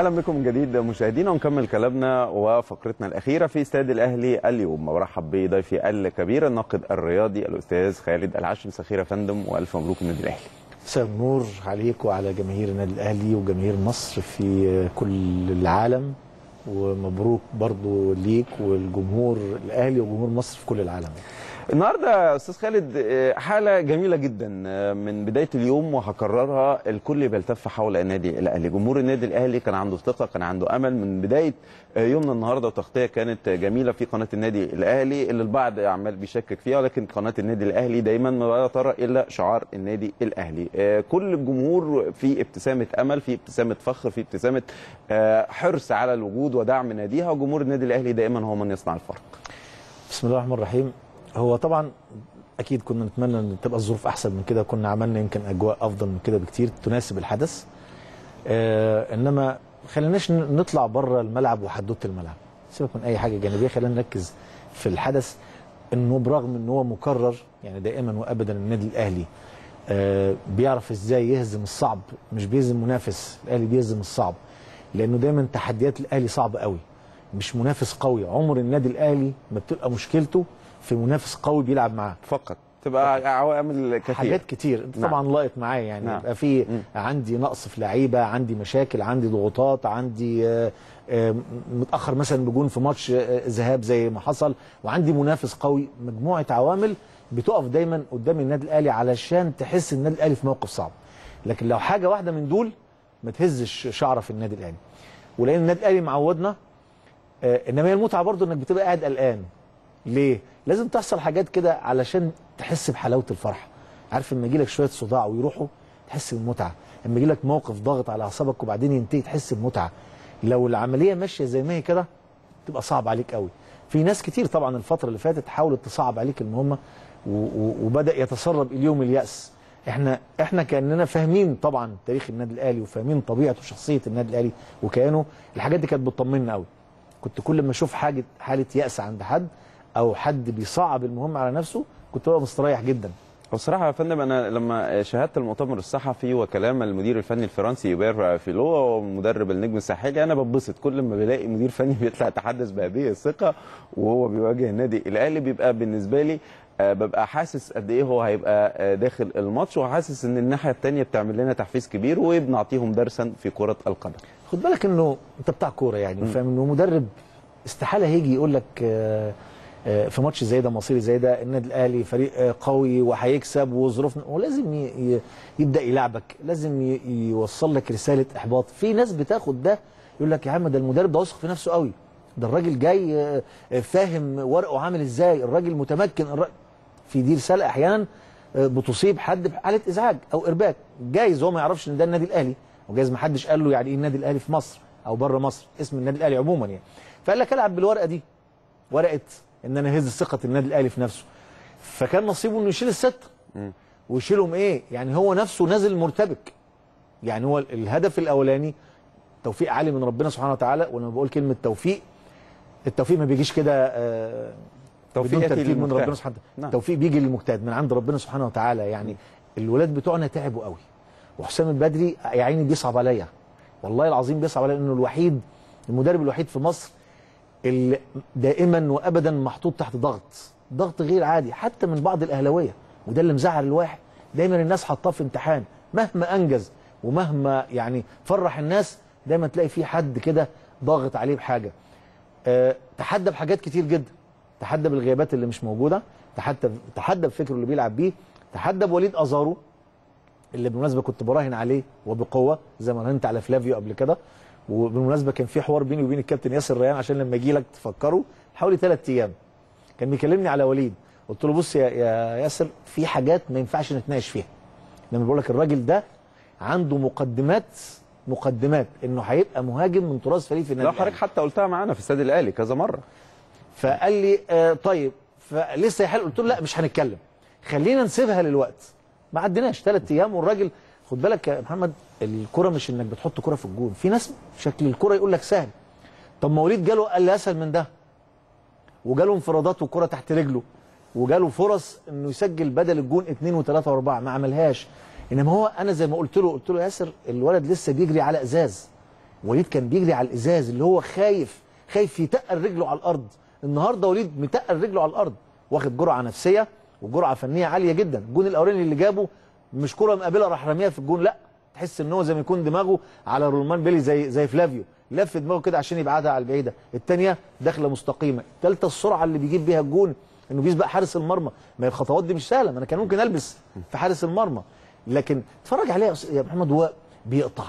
اهلا بكم من جديد مشاهدينا ونكمل كلامنا وفقرتنا الاخيره في استاد الاهلي اليوم برحب بضيفي الكبير الناقد الرياضي الاستاذ خالد العشم سخير يا فندم والف مبروك النادي الاهلي مساء النور عليك وعلى جماهير النادي الاهلي وجماهير مصر في كل العالم ومبروك برضو ليك والجمهور الاهلي وجمهور مصر في كل العالم النهارده يا استاذ خالد حاله جميله جدا من بدايه اليوم وهكررها الكل بيلتف حول النادي الاهلي جمهور النادي الاهلي كان عنده ثقه كان عنده امل من بدايه يومنا النهارده وتغطيه كانت جميله في قناه النادي الاهلي اللي البعض عمال بيشكك فيها ولكن قناه النادي الاهلي دايما ما لا ترى الا شعار النادي الاهلي كل الجمهور في ابتسامه امل في ابتسامه فخر في ابتسامه حرص على الوجود ودعم ناديها وجمهور النادي الاهلي دائما هو من يصنع الفرق بسم الله الرحمن الرحيم هو طبعا اكيد كنا نتمنى ان تبقى الظروف احسن من كده كنا عملنا يمكن اجواء افضل من كده بكتير تناسب الحدث آه انما خليناش نطلع بره الملعب وحدوته الملعب سيبك من اي حاجه جانبيه خلينا نركز في الحدث انه برغم ان هو مكرر يعني دائما وابدا النادي الاهلي آه بيعرف ازاي يهزم الصعب مش بيهزم منافس الاهلي بيهزم الصعب لانه دايما تحديات الاهلي صعبه قوي مش منافس قوي عمر النادي الاهلي ما بتبقى مشكلته في منافس قوي بيلعب معاه فقط تبقى عوامل كتير حاجات كتير انت نعم. طبعا لاقط معايا يعني نعم. يبقى في عندي نقص في لعيبه عندي مشاكل عندي ضغوطات عندي آه، آه، متاخر مثلا بجون في ماتش آه، ذهاب زي ما حصل وعندي منافس قوي مجموعه عوامل بتقف دايما قدام النادي الاهلي علشان تحس ان النادي الاهلي في موقف صعب لكن لو حاجه واحده من دول ما تهزش شعره في النادي الاهلي ولان النادي الاهلي معودنا آه، انما هي المتعه برضو انك بتبقى قاعد قلقان ليه؟ لازم تحصل حاجات كده علشان تحس بحلاوه الفرحه عارف لما يجي لك شويه صداع ويروحوا تحس بالمتعه لما يجي لك موقف ضاغط على اعصابك وبعدين ينتهي تحس بمتعه لو العمليه ماشيه زي ما هي كده تبقى صعب عليك قوي في ناس كتير طبعا الفتره اللي فاتت حاولت تصعب عليك المهمه و- و- وبدا يتسرب اليوم الياس احنا احنا كاننا فاهمين طبعا تاريخ النادي الاهلي وفاهمين طبيعه وشخصيه النادي الاهلي وكيانه الحاجات دي كانت بتطمنا قوي كنت كل ما اشوف حاجه حاله ياس عند حد او حد بيصعب المهمه على نفسه كنت ببقى مستريح جدا بصراحة يا فندم أنا لما شاهدت المؤتمر الصحفي وكلام المدير الفني الفرنسي يوبير فيلو ومدرب النجم الساحلي أنا ببسط كل ما بلاقي مدير فني بيطلع يتحدث بهذه الثقة وهو بيواجه النادي الأهلي بيبقى بالنسبة لي آه، ببقى حاسس قد ايه هو هيبقى آه، داخل الماتش وحاسس ان الناحيه الثانيه بتعمل لنا تحفيز كبير وبنعطيهم درسا في كره القدم. خد بالك انه انت بتاع كوره يعني فاهم انه مدرب استحاله هيجي يقول لك آه، آه، في ماتش زي ده مصيري زي ده النادي الاهلي فريق آه، قوي وهيكسب وظروفنا ولازم ي- ي- يبدا يلعبك لازم ي- يوصل لك رساله احباط في ناس بتاخد ده يقول لك يا عم ده المدرب ده واثق في نفسه قوي ده الراجل جاي آه، آه، فاهم ورقه عامل ازاي الراجل متمكن الراجل في دي رساله احيانا آه، بتصيب حد بحاله ازعاج او ارباك جايز هو ما يعرفش ان ده النادي الاهلي وجايز ما حدش قال له يعني ايه النادي الاهلي في مصر او بره مصر اسم النادي الاهلي عموما يعني فقال لك العب بالورقه دي ورقه ان انا هز ثقه النادي الاهلي في نفسه فكان نصيبه انه يشيل الست ويشيلهم ايه يعني هو نفسه نازل مرتبك يعني هو الهدف الاولاني توفيق عالي من ربنا سبحانه وتعالى ولما بقول كلمه توفيق التوفيق ما بيجيش كده آه توفيق بدون يأتي ترتيب من للمجتهد. ربنا سبحانه نعم. وتعالى التوفيق بيجي للمجتهد من عند ربنا سبحانه وتعالى يعني الولاد بتوعنا تعبوا قوي وحسام البدري يا عيني بيصعب عليا والله العظيم بيصعب عليا انه الوحيد المدرب الوحيد في مصر اللي دائما وابدا محطوط تحت ضغط ضغط غير عادي حتى من بعض الاهلاويه وده اللي مزعل الواحد دايما الناس حاطاه في امتحان مهما انجز ومهما يعني فرح الناس دايما تلاقي في حد كده ضاغط عليه بحاجه أه تحدى بحاجات كتير جدا تحدى بالغيابات اللي مش موجوده تحدى تحدى بفكره اللي بيلعب بيه تحدى بوليد ازارو اللي بالمناسبه كنت براهن عليه وبقوه زي ما راهنت على فلافيو قبل كده وبالمناسبه كان في حوار بيني وبين الكابتن ياسر ريان عشان لما اجي لك تفكروا حوالي ثلاث ايام كان بيكلمني على وليد قلت له بص يا, يا ياسر في حاجات ما ينفعش نتناقش فيها لما بقول لك الراجل ده عنده مقدمات مقدمات انه هيبقى مهاجم من تراث فريق في النادي لا الأهلي. حضرتك حتى قلتها معانا في استاد الاهلي كذا مره. فقال لي آه طيب فلسه يحل قلت له لا مش هنتكلم خلينا نسيبها للوقت ما عدناش ثلاث ايام والراجل خد بالك يا محمد الكره مش انك بتحط كره في الجون في ناس شكل الكره يقول لك سهل طب ما وليد جاله قال لي اسهل من ده وجاله انفرادات والكره تحت رجله وجاله فرص انه يسجل بدل الجون اثنين وثلاثه واربعه ما عملهاش انما هو انا زي ما قلت له قلت له ياسر الولد لسه بيجري على ازاز وليد كان بيجري على الازاز اللي هو خايف خايف يتقل رجله على الارض النهارده وليد متقل رجله على الارض واخد جرعه نفسيه وجرعه فنيه عاليه جدا الجون الاولاني اللي جابه مش كره مقابله راح راميها في الجون لا تحس ان هو زي ما يكون دماغه على رومان بيلي زي زي فلافيو لف دماغه كده عشان يبعدها على البعيده الثانيه داخله مستقيمه الثالثه السرعه اللي بيجيب بيها الجون انه بيسبق حارس المرمى ما هي الخطوات دي مش سهله ما انا كان ممكن البس في حارس المرمى لكن اتفرج عليه يا أس- يا محمد هو بيقطع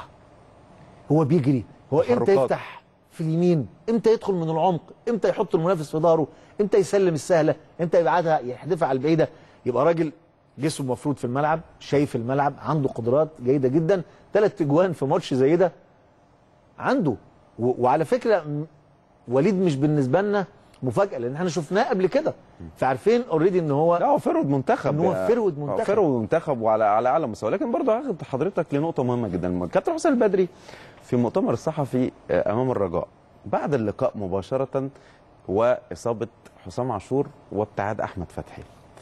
هو بيجري هو امتى تحركات. يفتح في اليمين امتى يدخل من العمق امتى يحط المنافس في ظهره امتى يسلم السهله امتى يبعدها يحدفها على البعيده يبقى راجل جسمه مفروض في الملعب شايف الملعب عنده قدرات جيده جدا ثلاث اجوان في ماتش زي ده عنده و- وعلى فكره م- وليد مش بالنسبه لنا مفاجاه لان احنا شفناه قبل كده فعارفين اوريدي ان هو لا هو فرود منتخب إن هو آه، فرود منتخب. آه، فرود منتخب وعلى على اعلى مستوى لكن برضه هاخد حضرتك لنقطه مهمه جدا كابتن حسين البدري في المؤتمر الصحفي آه، امام الرجاء بعد اللقاء مباشره واصابه حسام عاشور وابتعاد احمد فتحي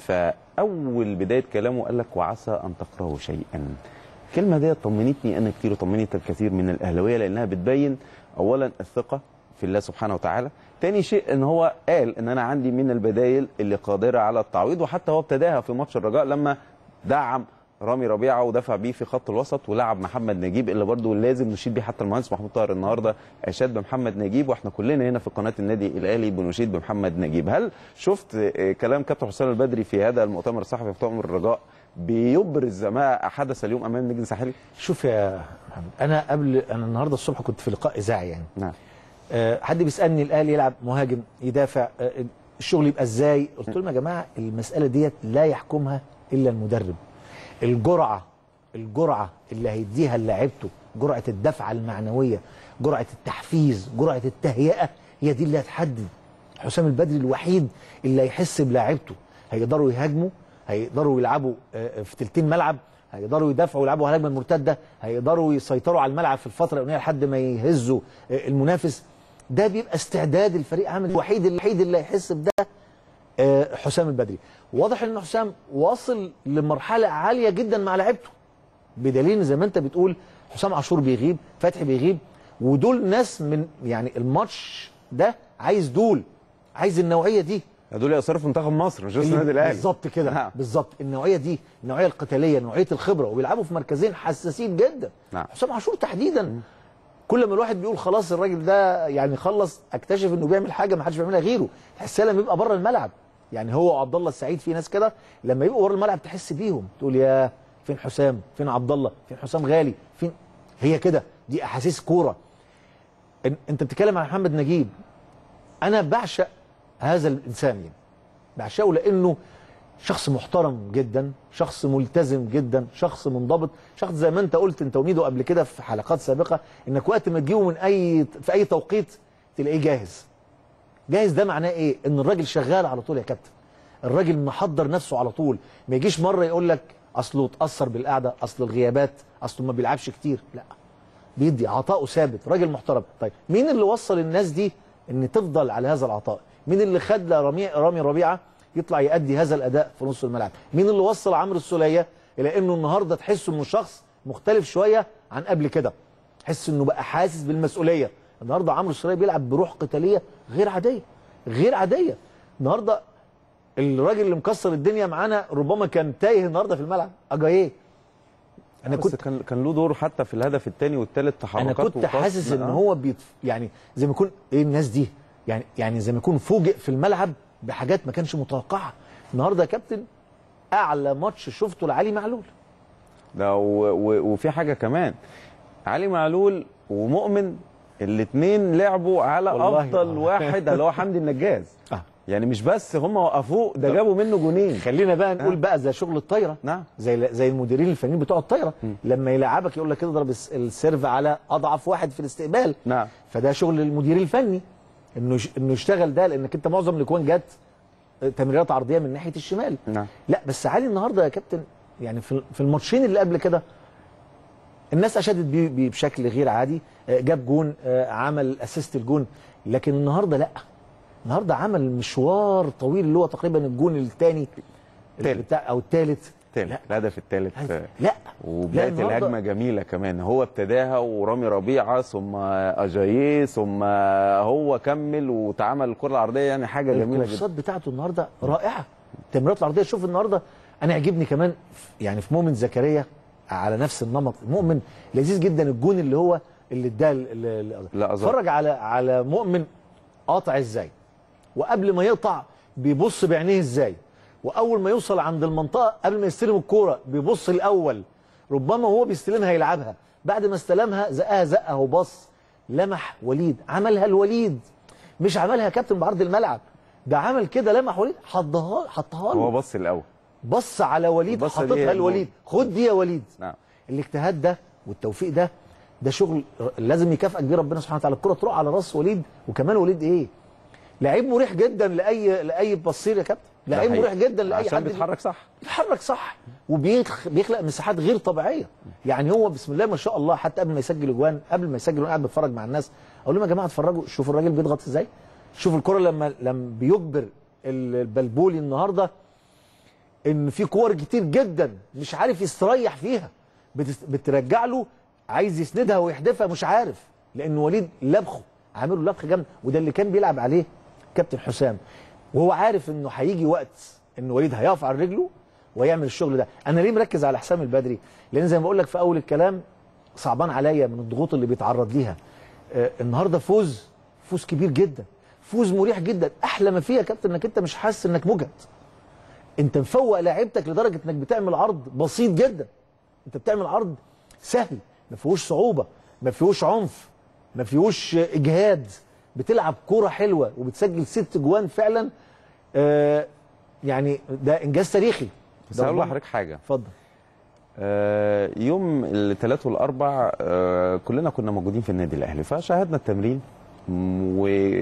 فاول بدايه كلامه قال لك وعسى ان تكرهوا شيئا الكلمه دي طمنتني انا كتير وطمنت الكثير من الاهلاويه لانها بتبين اولا الثقه في الله سبحانه وتعالى تاني شيء ان هو قال ان انا عندي من البدايل اللي قادره على التعويض وحتى هو ابتداها في ماتش الرجاء لما دعم رامي ربيعه ودفع بيه في خط الوسط ولعب محمد نجيب اللي برضه لازم نشيد بيه حتى المهندس محمود طاهر النهارده اشاد بمحمد نجيب واحنا كلنا هنا في قناه النادي الاهلي بنشيد بمحمد نجيب هل شفت آه، كلام كابتن حسام البدري في هذا المؤتمر الصحفي في مؤتمر الرجاء بيبرز ما حدث اليوم امام النجم الساحلي شوف يا محمد انا قبل انا النهارده الصبح كنت في لقاء اذاعي يعني نعم آه، حد بيسالني الاهلي يلعب مهاجم يدافع آه، الشغل يبقى ازاي قلت لهم يا جماعه المساله ديت لا يحكمها الا المدرب الجرعه الجرعه اللي هيديها للاعيبته جرعه الدفعه المعنويه جرعه التحفيز جرعه التهيئه هي دي اللي هتحدد حسام البدري الوحيد اللي هيحس بلاعيبته هيقدروا يهاجموا هيقدروا يلعبوا آه، في تلتين ملعب هيقدروا يدافعوا ويلعبوا على الهجمه المرتده هيقدروا يسيطروا على الملعب في الفتره الاولانيه لحد ما يهزوا آه، المنافس ده بيبقى استعداد الفريق عامل الوحيد الوحيد اللي هيحس بده آه، حسام البدري واضح ان حسام واصل لمرحله عاليه جدا مع لعيبته بدليل إن زي ما انت بتقول حسام عاشور بيغيب فتحي بيغيب ودول ناس من يعني الماتش ده عايز دول عايز النوعيه دي دول يأثروا في منتخب مصر مش بس النادي الاهلي بالظبط كده نعم. بالظبط النوعيه دي النوعيه القتاليه نوعيه الخبره وبيلعبوا في مركزين حساسين جدا نعم. حسام عاشور تحديدا كل ما الواحد بيقول خلاص الراجل ده يعني خلص اكتشف انه بيعمل حاجه ما حدش بيعملها غيره تحسها لما يبقى بره الملعب يعني هو وعبد الله السعيد في ناس كده لما يبقوا بره الملعب تحس بيهم تقول يا فين حسام فين عبد الله فين حسام غالي فين هي كده دي احاسيس كوره إن- انت بتتكلم عن محمد نجيب انا بعشق هذا الانسان يعني بعشقه لانه شخص محترم جدا شخص ملتزم جدا شخص منضبط شخص زي ما انت قلت انت وميدو قبل كده في حلقات سابقه انك وقت ما تجيبه من اي في اي توقيت تلاقيه جاهز جاهز ده معناه ايه ان الراجل شغال على طول يا كابتن الراجل محضر نفسه على طول ما يجيش مره يقول لك اصله اتاثر بالقعده اصل الغيابات اصله ما بيلعبش كتير لا بيدي عطاؤه ثابت راجل محترم طيب مين اللي وصل الناس دي ان تفضل على هذا العطاء مين اللي خد رامي رامي ربيعه يطلع يأدي هذا الاداء في نص الملعب مين اللي وصل عمرو السوليه الى انه النهارده تحس انه شخص مختلف شويه عن قبل كده تحس انه بقى حاسس بالمسؤوليه النهارده عمرو السوليه بيلعب بروح قتاليه غير عاديه غير عاديه النهارده الراجل اللي مكسر الدنيا معانا ربما كان تايه النهارده في الملعب اجاييه انا بس كنت كان كان له دور حتى في الهدف الثاني والثالث تحركات انا كنت وقصد. حاسس ان آه. هو بيتف... يعني زي ما يكون ايه الناس دي يعني يعني زي ما يكون فوجئ في الملعب بحاجات ما كانش متوقعها النهارده يا كابتن اعلى ماتش شفته لعلي معلول ده و... و... وفي حاجه كمان علي معلول ومؤمن الاثنين لعبوا على والله افضل آه. واحد اللي هو حمدي النجاز آه. يعني مش بس هم وقفوه ده جابوا منه جونين خلينا بقى نقول آه. بقى زي شغل الطايره نعم زي زي المديرين الفنيين بتوع الطايره لما يلعبك يقول لك كده اضرب الس- السيرف على اضعف واحد في الاستقبال نعم فده شغل المدير الفني انه يش- انه يشتغل ده لانك انت معظم الاكوان جت تمريرات عرضيه من ناحيه الشمال نعم لا بس علي النهارده يا كابتن يعني في في الماتشين اللي قبل كده الناس اشادت بيه بيه بشكل غير عادي آه، جاب جون آه، عمل اسيست الجون لكن النهارده لا النهارده عمل مشوار طويل اللي هو تقريبا الجون الثاني التالت. بتاع او الثالث الثالث لا. الهدف الثالث لا لا لا وبدايه النهاردة- الهجمه جميله كمان هو ابتداها ورامي ربيعه ثم اجاييه ثم هو كمل واتعمل الكره العرضيه يعني حاجه جميله الكورسات جدا بتاعته النهارده رائعه التمريرات العرضيه شوف النهارده انا يعجبني كمان في- يعني في مؤمن زكريا على نفس النمط مؤمن لذيذ جدا الجون اللي هو اللي اداه ال- ال- ال- لا، أظهر. اتفرج على على مؤمن قاطع ازاي وقبل ما يقطع بيبص بعينيه ازاي واول ما يوصل عند المنطقه قبل ما يستلم الكوره بيبص الاول ربما هو بيستلمها يلعبها بعد ما استلمها زقها زقه وبص لمح وليد عملها الوليد مش عملها كابتن بعرض الملعب ده عمل كده لمح وليد حطها حطها هو له بص الاول بص على وليد بص ليه حطتها يا لوليد خد دي يا وليد نعم الاجتهاد ده والتوفيق ده ده شغل لازم يكافئك بيه ربنا سبحانه وتعالى الكره تروح على راس وليد وكمان وليد ايه لعيب مريح جدا لاي لاي بصير يا كابتن ده لعيب حقيقي. مريح جدا لاي عشان حد بيتحرك صح بيتحرك صح وبيخلق مساحات غير طبيعيه يعني هو بسم الله ما شاء الله حتى قبل ما يسجل اجوان قبل ما يسجل وانا قاعد بتفرج مع الناس اقول لهم يا جماعه اتفرجوا شوفوا الراجل بيضغط ازاي شوفوا الكره لما لما بيجبر البلبولي النهارده ان في كور كتير جدا مش عارف يستريح فيها بتس- بترجع له عايز يسندها ويحدفها مش عارف لان وليد لبخه عامل له لبخ جامد وده اللي كان بيلعب عليه كابتن حسام وهو عارف انه هيجي وقت ان وليد هيقف على رجله ويعمل الشغل ده انا ليه مركز على حسام البدري لان زي ما بقول لك في اول الكلام صعبان عليا من الضغوط اللي بيتعرض ليها آه النهارده فوز فوز كبير جدا فوز مريح جدا احلى ما فيها يا كابتن انك انت مش حاسس انك مجهد انت مفوق لعيبتك لدرجه انك بتعمل عرض بسيط جدا انت بتعمل عرض سهل ما فيهوش صعوبه ما فيهوش عنف ما فيهوش اجهاد بتلعب كوره حلوه وبتسجل ست جوان فعلا آه يعني ده انجاز تاريخي بس ده هقول ربنا- لحضرتك حاجه اتفضل آه، يوم الثلاث والاربع آه، كلنا كنا موجودين في النادي الاهلي فشاهدنا التمرين م-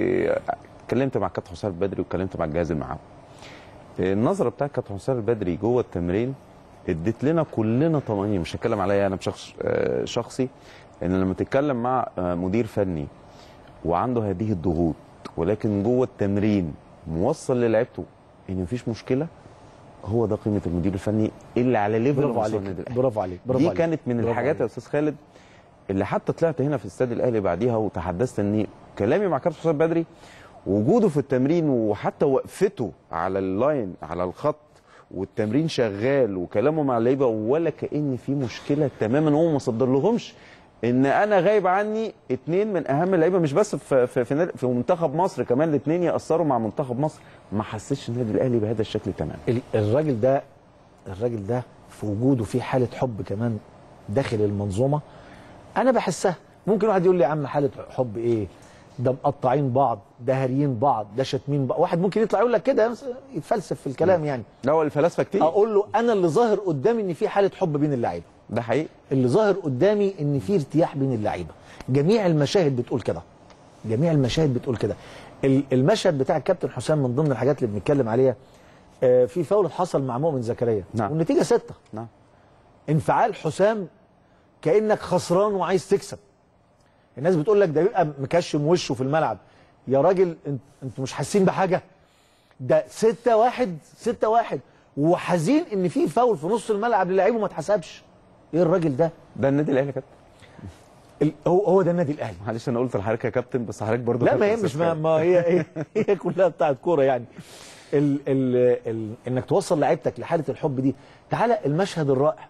واتكلمت مع كابتن حسام البدري واتكلمت مع الجهاز المعاون آه، النظره بتاعت كابتن حسام البدري جوه التمرين ادت لنا كلنا طمانينه مش هتكلم عليا انا بشخص آه، شخصي ان لما تتكلم مع آه، مدير فني وعنده هذه الضغوط ولكن جوه التمرين موصل للعيبته ان مفيش مشكله هو ده قيمه المدير الفني اللي على ليفل برافو مستوى عليك النادي الأهلي. برافو عليك برافو دي عليك. كانت من برافو الحاجات يا عليك. استاذ خالد اللي حتى طلعت هنا في استاد الاهلي بعديها وتحدثت ان كلامي مع كابتن حسام بدري وجوده في التمرين وحتى وقفته على اللاين على الخط والتمرين شغال وكلامه مع اللعيبه ولا كان في مشكله تماما هو ما صدر لهمش ان انا غايب عني اتنين من اهم اللعيبه مش بس في في في, نادي- في منتخب مصر كمان الاثنين ياثروا مع منتخب مصر ما حسيتش النادي الاهلي بهذا الشكل تماما ال- الراجل ده الراجل ده في وجوده في حاله حب كمان داخل المنظومه انا بحسها ممكن واحد يقول لي يا عم حاله حب ايه ده مقطعين بعض ده هاريين بعض ده شاتمين بعض واحد ممكن يطلع يقول لك كده يتفلسف في الكلام يعني لا هو الفلاسفه كتير اقول له انا اللي ظاهر قدامي ان في حاله حب بين اللعيبه ده حقيقي اللي ظاهر قدامي ان في ارتياح بين اللعيبه جميع المشاهد بتقول كده جميع المشاهد بتقول كده ال- المشهد بتاع الكابتن حسام من ضمن الحاجات اللي بنتكلم عليها آه، في فاول حصل مع مؤمن زكريا نعم. والنتيجه سته نعم انفعال حسام كانك خسران وعايز تكسب الناس بتقول لك ده بيبقى مكشم وشه في الملعب يا راجل انت انتوا مش حاسين بحاجه ده 6 1 6 1 وحزين ان في فاول في نص الملعب للعيبه ما اتحسبش ايه الراجل ده ده النادي الاهلي يا كابتن ال- هو هو ده النادي الاهلي معلش انا قلت لحضرتك يا كابتن بس حضرتك برضه لا ما كابتن هي مش أستاذ ما, خالد. ما هي هي, هي كلها بتاعت كوره يعني ال ال ال انك توصل لعيبتك لحاله الحب دي تعالى المشهد الرائع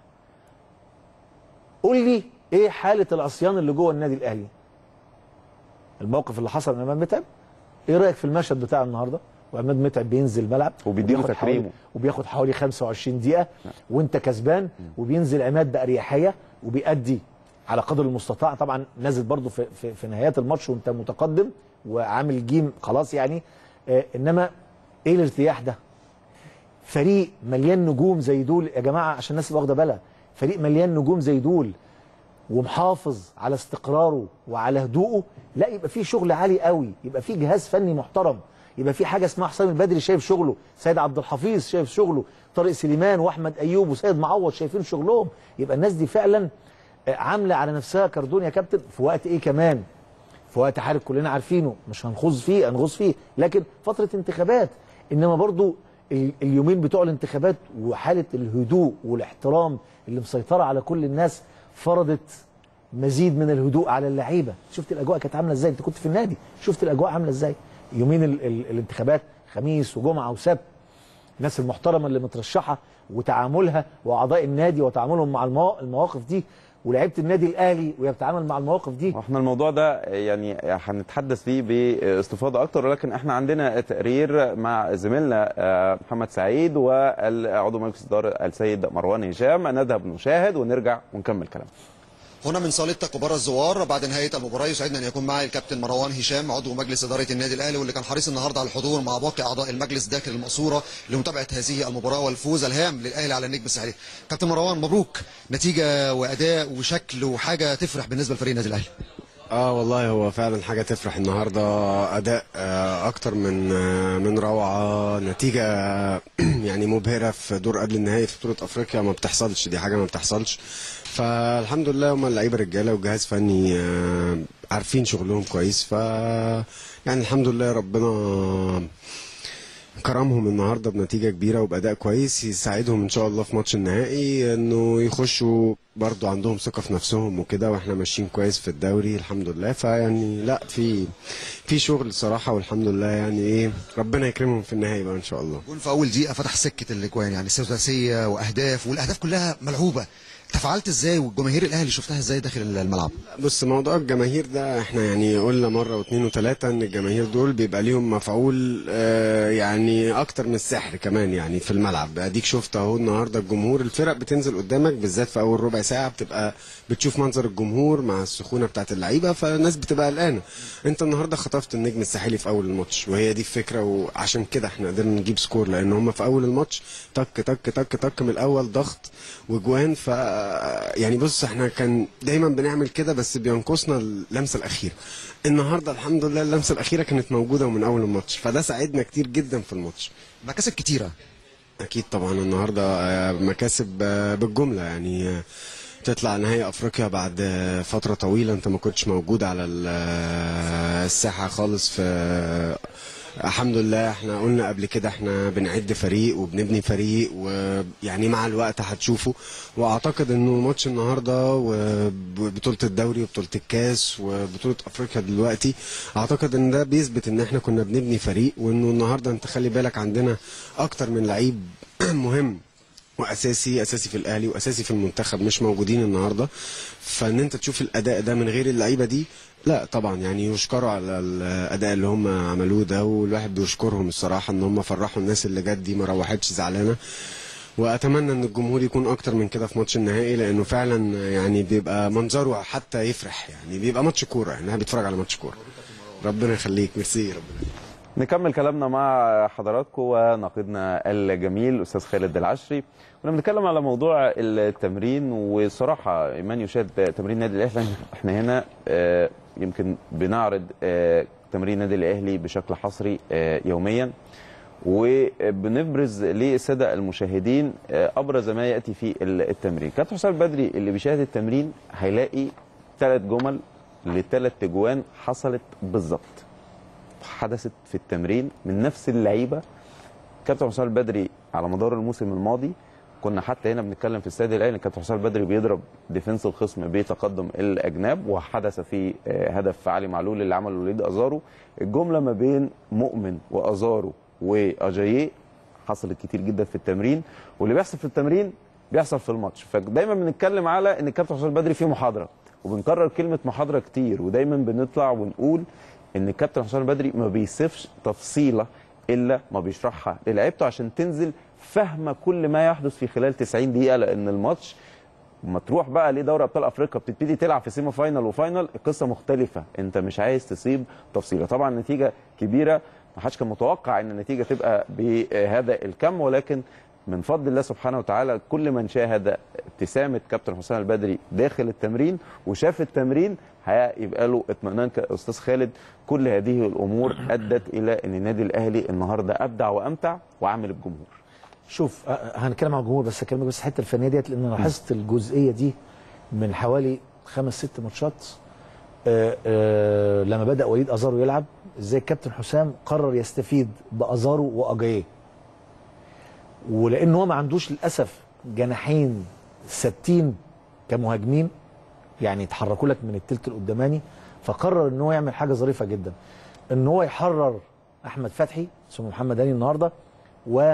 قول لي ايه حاله العصيان اللي جوه النادي الاهلي الموقف اللي حصل امام متعب ايه رايك في المشهد بتاع النهارده وعماد متعب بينزل الملعب وبيديله وبياخد تكريمه. حوالي- وبياخد حوالي 25 دقيقه وانت كسبان وبينزل عماد باريحيه وبيأدي على قدر المستطاع طبعا نازل برضو في, في, في نهايات الماتش وانت متقدم وعامل جيم خلاص يعني آه انما ايه الارتياح ده فريق مليان نجوم زي دول يا جماعه عشان الناس تبقى واخده بالها فريق مليان نجوم زي دول ومحافظ على استقراره وعلى هدوءه لا يبقى في شغل عالي قوي يبقى في جهاز فني محترم يبقى في حاجه اسمها حسام البدري شايف شغله سيد عبد الحفيظ شايف شغله طارق سليمان واحمد ايوب وسيد معوض شايفين شغلهم يبقى الناس دي فعلا آه، عامله على نفسها كاردون يا كابتن في وقت ايه كمان في وقت حارب كلنا عارفينه مش هنخوض فيه هنغوص فيه لكن فتره انتخابات انما برضو ال- اليومين بتوع الانتخابات وحاله الهدوء والاحترام اللي مسيطره على كل الناس فرضت مزيد من الهدوء على اللعيبه شفت الاجواء كانت عامله ازاي انت كنت في النادي شفت الاجواء عامله ازاي يومين ال ال الانتخابات خميس وجمعه وسبت الناس المحترمه اللي مترشحه وتعاملها واعضاء النادي وتعاملهم مع الموا- المواقف دي ولعيبه النادي الاهلي وهي بتتعامل مع المواقف دي احنا الموضوع ده يعني هنتحدث فيه باستفاضه اكتر ولكن احنا عندنا تقرير مع زميلنا آه، محمد سعيد والعضو مجلس الاداره السيد مروان هشام نذهب نشاهد ونرجع ونكمل كلامنا هنا من صالة كبار الزوار بعد نهاية المباراة يسعدنا أن يكون معي الكابتن مروان هشام عضو مجلس إدارة النادي الأهلي واللي كان حريص النهاردة على الحضور مع باقي أعضاء المجلس داخل المقصورة لمتابعة هذه المباراة والفوز الهام للأهلي على النجم الساحلي. كابتن مروان مبروك نتيجة وأداء وشكل وحاجة تفرح بالنسبة لفريق النادي الأهلي. اه والله هو فعلا حاجه تفرح النهارده اداء آه، اكتر من آه، من روعه نتيجه يعني مبهره في دور قبل النهائي في بطوله افريقيا ما بتحصلش دي حاجه ما بتحصلش فالحمد لله هم اللعيبه رجاله وجهاز فني آه، عارفين شغلهم كويس ف يعني الحمد لله ربنا كرمهم النهارده بنتيجه كبيره وباداء كويس يساعدهم ان شاء الله في ماتش النهائي انه يخشوا برضو عندهم ثقه في نفسهم وكده واحنا ماشيين كويس في الدوري الحمد لله فيعني لا في في شغل صراحه والحمد لله يعني ايه ربنا يكرمهم في النهائي بقى ان شاء الله جول في أول دقيقة فتح سكة الأجوان يعني ثلاثية وأهداف والأهداف كلها ملعوبة. تفاعلت ازاي والجماهير الاهلي شفتها ازاي داخل الملعب بص موضوع الجماهير ده احنا يعني قلنا مره واثنين وثلاثه ان الجماهير دول بيبقى ليهم مفعول آه يعني اكتر من السحر كمان يعني في الملعب اديك شفت اهو النهارده الجمهور الفرق بتنزل قدامك بالذات في اول ربع ساعه بتبقى بتشوف منظر الجمهور مع السخونه بتاعت اللعيبه فالناس بتبقى قلقانه انت النهارده خطفت النجم الساحلي في اول الماتش وهي دي الفكره وعشان كده احنا قدرنا نجيب سكور لان هم في اول الماتش تك تك تك تك من الاول ضغط وجوان ف يعني بص احنا كان دايما بنعمل كده بس بينقصنا اللمسه الاخيره النهارده الحمد لله اللمسه الاخيره كانت موجوده من اول الماتش فده ساعدنا كتير جدا في الماتش مكاسب كتيره اكيد طبعا النهارده آه، مكاسب آه، بالجمله يعني آه، تطلع نهائي افريقيا بعد آه، فتره طويله انت ما كنتش موجود على ال- آه، الساحه خالص في آه، الحمد لله احنا قلنا قبل كده احنا بنعد فريق وبنبني فريق ويعني مع الوقت هتشوفوا واعتقد انه ماتش النهارده وبطوله الدوري وبطوله الكاس وبطوله افريقيا دلوقتي اعتقد ان ده بيثبت ان احنا كنا بنبني فريق وانه النهارده انت خلي بالك عندنا اكتر من لعيب مهم واساسي اساسي في الاهلي واساسي في المنتخب مش موجودين النهارده فان انت تشوف الاداء ده من غير اللعيبه دي لا طبعا يعني يشكروا على الاداء اللي هم عملوه ده والواحد بيشكرهم الصراحه ان هم فرحوا الناس اللي جت دي ما روحتش زعلانه واتمنى ان الجمهور يكون اكتر من كده في ماتش النهائي لانه فعلا يعني بيبقى منظره حتى يفرح يعني بيبقى ماتش كوره يعني بيتفرج على ماتش كوره ربنا يخليك ميرسي ربنا نكمل كلامنا مع حضراتكم وناقدنا الجميل الاستاذ خالد العشري كنا بنتكلم على موضوع التمرين وصراحه من يشاهد تمرين النادي الاهلي احنا هنا آه، يمكن بنعرض آه، تمرين النادي الاهلي بشكل حصري آه، يوميا وبنبرز للساده المشاهدين آه، ابرز ما ياتي في التمرين كابتن حسام البدري اللي بيشاهد التمرين هيلاقي ثلاث جمل لثلاث تجوان حصلت بالظبط حدثت في التمرين من نفس اللعيبه كابتن حسام البدري على مدار الموسم الماضي كنا حتى هنا بنتكلم في استاد الاهلي كابتن حسام البدري بيضرب ديفنس الخصم بتقدم الاجناب وحدث في آه، هدف علي معلول اللي عمله وليد ازارو الجمله ما بين مؤمن وازارو واجاييه حصلت كتير جدا في التمرين واللي بيحصل في التمرين بيحصل في الماتش فدايما بنتكلم على ان الكابتن حسام البدري فيه محاضره وبنكرر كلمه محاضره كتير ودايما بنطلع ونقول ان الكابتن حسام البدري ما بيسيبش تفصيله الا ما بيشرحها للعيبته عشان تنزل فاهمه كل ما يحدث في خلال 90 دقيقه لان الماتش لما تروح بقى لدوري ابطال افريقيا بتبتدي تلعب في سيمي فاينال وفاينال القصه مختلفه انت مش عايز تسيب تفصيله طبعا نتيجه كبيره ما حدش كان متوقع ان النتيجه تبقى بهذا الكم ولكن من فضل الله سبحانه وتعالى كل من شاهد ابتسامه كابتن حسام البدري داخل التمرين وشاف التمرين هيبقى له اطمئنان كاستاذ خالد كل هذه الامور ادت الى ان النادي الاهلي النهارده ابدع وامتع وعامل الجمهور شوف أه، هنتكلم عن الجمهور بس هكلمك بس الحته الفنيه ديت لان انا لاحظت الجزئيه دي من حوالي خمس ست ماتشات آه، آه، لما بدا وليد ازارو يلعب ازاي الكابتن حسام قرر يستفيد بازارو واجاييه ولان هو ما عندوش للاسف جناحين ثابتين كمهاجمين يعني يتحركوا لك من التلت القداماني فقرر ان هو يعمل حاجه ظريفه جدا ان هو يحرر احمد فتحي ثم محمد هاني النهارده و آه،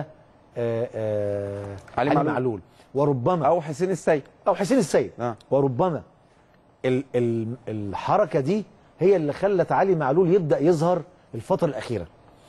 آه، علي علي معلول. معلول وربما او حسين السيد او حسين السيد آه. وربما ال ال الحركه دي هي اللي خلت علي معلول يبدا يظهر الفتره الاخيره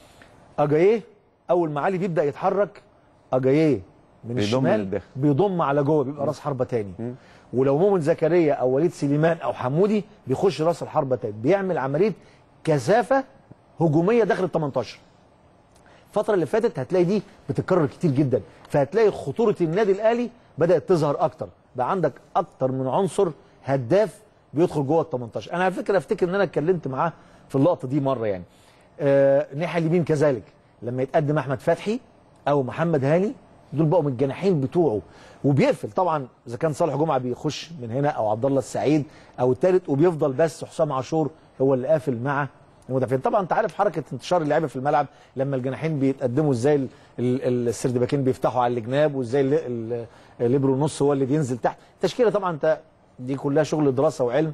اجاييه اول ما علي بيبدا يتحرك اجاييه من بيضم الشمال للداخل. بيضم على جوه بيبقى راس حربه تاني ولو مؤمن زكريا او وليد سليمان او حمودي بيخش راس الحربه تاني بيعمل عمليه كثافه هجوميه داخل ال 18 الفترة اللي فاتت هتلاقي دي بتتكرر كتير جدا فهتلاقي خطورة النادي الأهلي بدأت تظهر أكتر بقى عندك أكتر من عنصر هداف بيدخل جوه ال 18 أنا على فكرة أفتكر إن أنا اتكلمت معاه في اللقطة دي مرة يعني آه الناحية اليمين كذلك لما يتقدم أحمد فتحي أو محمد هاني دول بقوا من الجناحين بتوعه وبيقفل طبعا اذا كان صالح جمعه بيخش من هنا او عبد الله السعيد او الثالث وبيفضل بس حسام عاشور هو اللي قافل مع المدافعين طبعا انت عارف حركه انتشار اللعيبه في الملعب لما الجناحين بيتقدموا ازاي ال- ال- السردباكين بيفتحوا على الجناب وازاي ال- ال- الليبرو النص هو اللي بينزل تحت التشكيله طبعا انت دي كلها شغل دراسه وعلم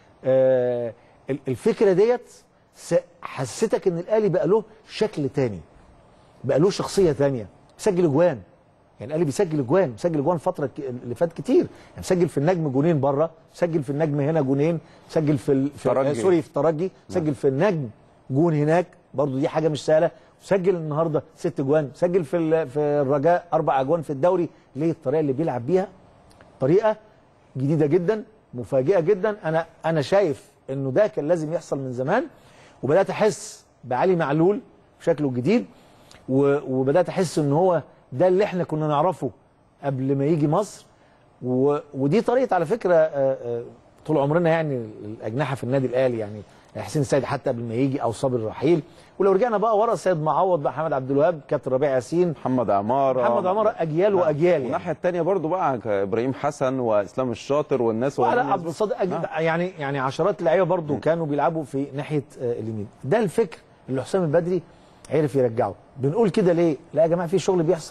آه ال- الفكره ديت س- حسيتك ان الاهلي بقى له شكل تاني بقى له شخصيه تانية بيسجل اجوان يعني الاهلي بيسجل اجوان بيسجل اجوان فتره ك- اللي فات كتير يعني مسجل في النجم جونين بره مسجل في النجم هنا جونين مسجل في, ال... في ترجي. آه سوري في الترجي مسجل في النجم جون هناك برضو دي حاجه مش سهله سجل النهارده ست جوان سجل في ال... في الرجاء اربع اجوان في الدوري ليه الطريقه اللي بيلعب بيها طريقه جديده جدا مفاجئه جدا انا انا شايف انه ده كان لازم يحصل من زمان وبدات احس بعلي معلول بشكله الجديد و- وبدات احس ان هو ده اللي احنا كنا نعرفه قبل ما يجي مصر و... ودي طريقه على فكره آه، آه، طول عمرنا يعني الاجنحه في النادي الاهلي يعني حسين السيد حتى قبل ما يجي او صابر الرحيل ولو رجعنا بقى ورا سيد معوض بقى محمد عبد الوهاب كابتن ربيع ياسين محمد عماره محمد عماره اجيال واجيال يعني والناحيه الثانيه برضو بقى ابراهيم حسن واسلام الشاطر والناس وعلى والناس عبد الصادق أج... يعني يعني عشرات اللعيبه برضو كانوا بيلعبوا في ناحيه آه، اليمين ده الفكر اللي حسام البدري عرف يرجعه بنقول كده ليه لا يا جماعه في شغل بيحصل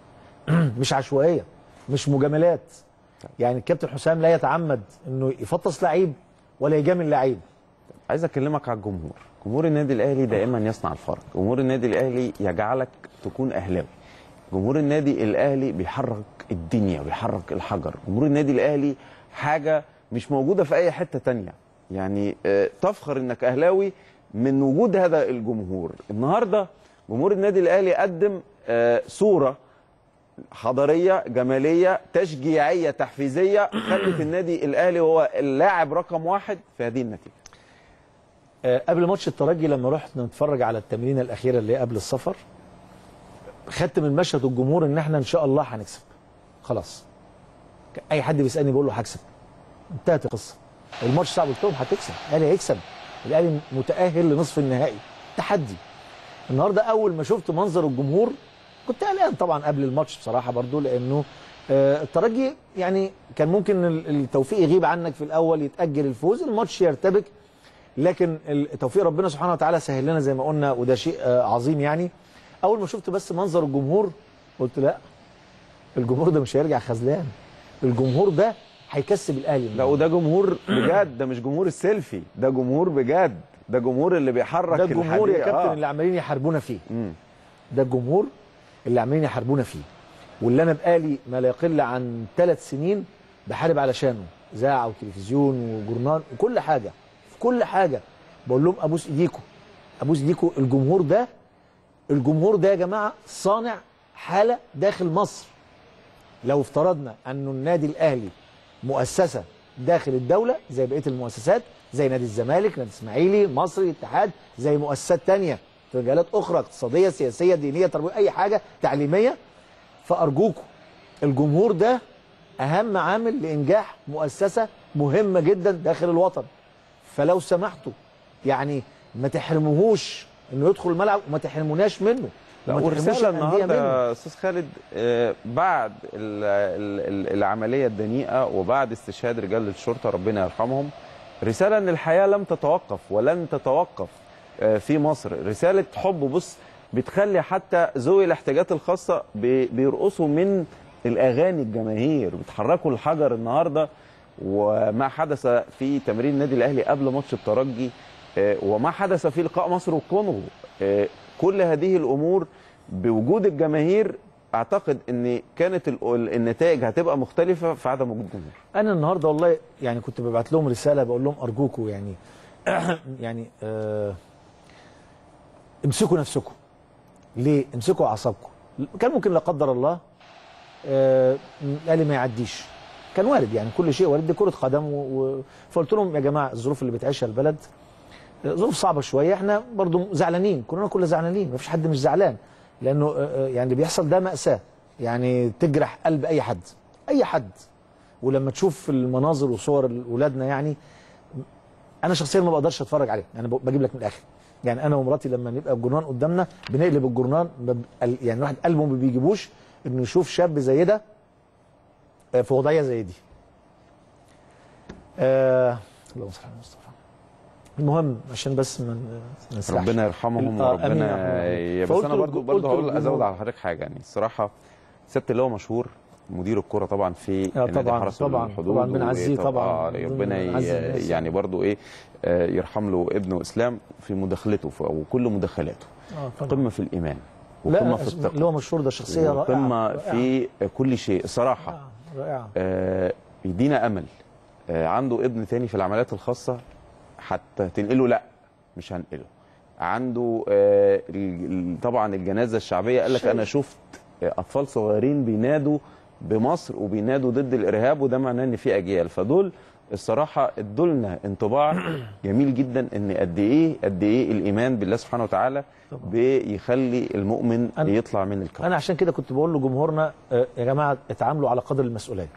مش عشوائيه مش مجاملات يعني الكابتن حسام لا يتعمد انه يفطس لعيب ولا يجامل لعيب عايز اكلمك على الجمهور جمهور النادي الاهلي دائما يصنع الفرق جمهور النادي الاهلي يجعلك تكون اهلاوي جمهور النادي الاهلي بيحرك الدنيا بيحرك الحجر جمهور النادي الاهلي حاجه مش موجوده في اي حته تانية يعني آه، تفخر انك اهلاوي من وجود هذا الجمهور النهارده جمهور النادي الاهلي قدم آه، صوره حضاريه جماليه تشجيعيه تحفيزيه خلت النادي الاهلي هو اللاعب رقم واحد في هذه النتيجه آه، قبل ماتش الترجي لما رحت نتفرج على التمرينه الاخيره اللي هي قبل السفر خدت من مشهد الجمهور ان احنا ان شاء الله هنكسب خلاص اي حد بيسالني بقول له هكسب انتهت القصه الماتش صعب قلت لهم هتكسب الاهلي هيكسب الاهلي متاهل لنصف النهائي تحدي النهارده اول ما شفت منظر الجمهور كنت قلقان طبعا قبل الماتش بصراحه برضو لانه آه، الترجي يعني كان ممكن ال- التوفيق يغيب عنك في الاول يتاجل الفوز الماتش يرتبك لكن ال- توفيق ربنا سبحانه وتعالى سهل لنا زي ما قلنا وده شيء آه، عظيم يعني اول ما شفت بس منظر الجمهور قلت لا الجمهور ده مش هيرجع خذلان الجمهور ده هيكسب الاهلي لا وده جمهور بجد ده مش جمهور السيلفي ده جمهور بجد ده جمهور اللي بيحرك ده الجمهور يا الحديقة. كابتن آه. اللي عمالين يحاربونا فيه مم. ده الجمهور اللي عمالين يحاربونا فيه واللي انا بقالي ما لا يقل عن ثلاث سنين بحارب علشانه اذاعه وتلفزيون وجورنال وكل حاجه في كل حاجه بقول لهم ابوس ايديكم ابوس ايديكم الجمهور ده الجمهور ده يا جماعه صانع حاله داخل مصر لو افترضنا انه النادي الاهلي مؤسسه داخل الدوله زي بقيه المؤسسات زي نادي الزمالك نادي الاسماعيلي مصري اتحاد زي مؤسسات تانية في مجالات اخرى اقتصاديه سياسيه دينيه تربويه اي حاجه تعليميه فارجوكم الجمهور ده اهم عامل لانجاح مؤسسه مهمه جدا داخل الوطن فلو سمحتوا يعني ما تحرموهوش انه يدخل الملعب وما تحرموناش منه لا وما ورساله تحرموش الأندية النهارده منه. يا استاذ خالد آه، بعد ال- ال- ال- العمليه الدنيئه وبعد استشهاد رجال الشرطه ربنا يرحمهم رساله ان الحياه لم تتوقف ولن تتوقف آه، في مصر رساله حب بص بتخلي حتى ذوي الاحتياجات الخاصه بي- بيرقصوا من الاغاني الجماهير بيتحركوا الحجر النهارده وما حدث في تمرين النادي الاهلي قبل ماتش الترجي آه، وما حدث في لقاء مصر والكونغو آه، كل هذه الامور بوجود الجماهير اعتقد ان كانت ال- النتائج هتبقى مختلفه في عدم وجود جمهور انا النهارده والله يعني كنت ببعت لهم رساله بقول لهم ارجوكم يعني يعني آه امسكوا نفسكم ليه امسكوا اعصابكم كان ممكن لا قدر الله آه الاهلي ما يعديش كان وارد يعني كل شيء وارد دي كره قدم و... و... فقلت لهم يا جماعه الظروف اللي بتعيشها البلد آه، ظروف صعبه شويه احنا برضو زعلانين كلنا كلنا زعلانين ما فيش حد مش زعلان لانه آه، آه، يعني اللي بيحصل ده ماساه يعني تجرح قلب اي حد اي حد ولما تشوف المناظر وصور اولادنا يعني انا شخصيا ما بقدرش اتفرج عليه يعني ب- بجيب لك من الاخر يعني انا ومراتي لما نبقى الجرنان قدامنا بنقلب الجرنان بب- ال- يعني الواحد قلبه ما بيجيبوش انه يشوف شاب زي ده آه، في وضعيه زي دي آه اللهم صل على المصطفى المهم عشان بس ما ن- ما نسرحش. ربنا يرحمهم آه، آمين يا وربنا رب. ي- بس فقلت انا له- برضو قلت برضو هقول للجمهور- ازود على حضرتك حاجه يعني الصراحه سياده اللي هو مشهور مدير الكرة طبعا في آه، نادي طبعاً، حرس طبعاً، الحدود طبعاً بنعزيه وطبعاً- طبعاً، آه، ربنا ي- بنعزي الناس. يعني برضو ايه آه، يرحم له ابنه اسلام في مداخلته في- او كل مداخلاته آه، طبعاً. قمه في الايمان وقمه لا في اللي الثقه هو مشهور ده شخصيه رائعه وقمه رائعة. في كل شيء صراحه رائعة، رائعه آه، يدينا امل آه، عنده ابن تاني في العمليات الخاصه حتى تنقله لا مش هنقله عنده آه، ال- ال- طبعا الجنازه الشعبيه قال لك شايف. انا شفت آه، اطفال صغيرين بينادوا بمصر وبينادوا ضد الارهاب وده معناه ان في اجيال فدول الصراحه ادولنا انطباع جميل جدا ان قد ايه قد ايه الايمان بالله سبحانه وتعالى بيخلي المؤمن أنا- يطلع من الكون انا عشان كده كنت بقول لجمهورنا آه، يا جماعه اتعاملوا على قدر المسؤوليه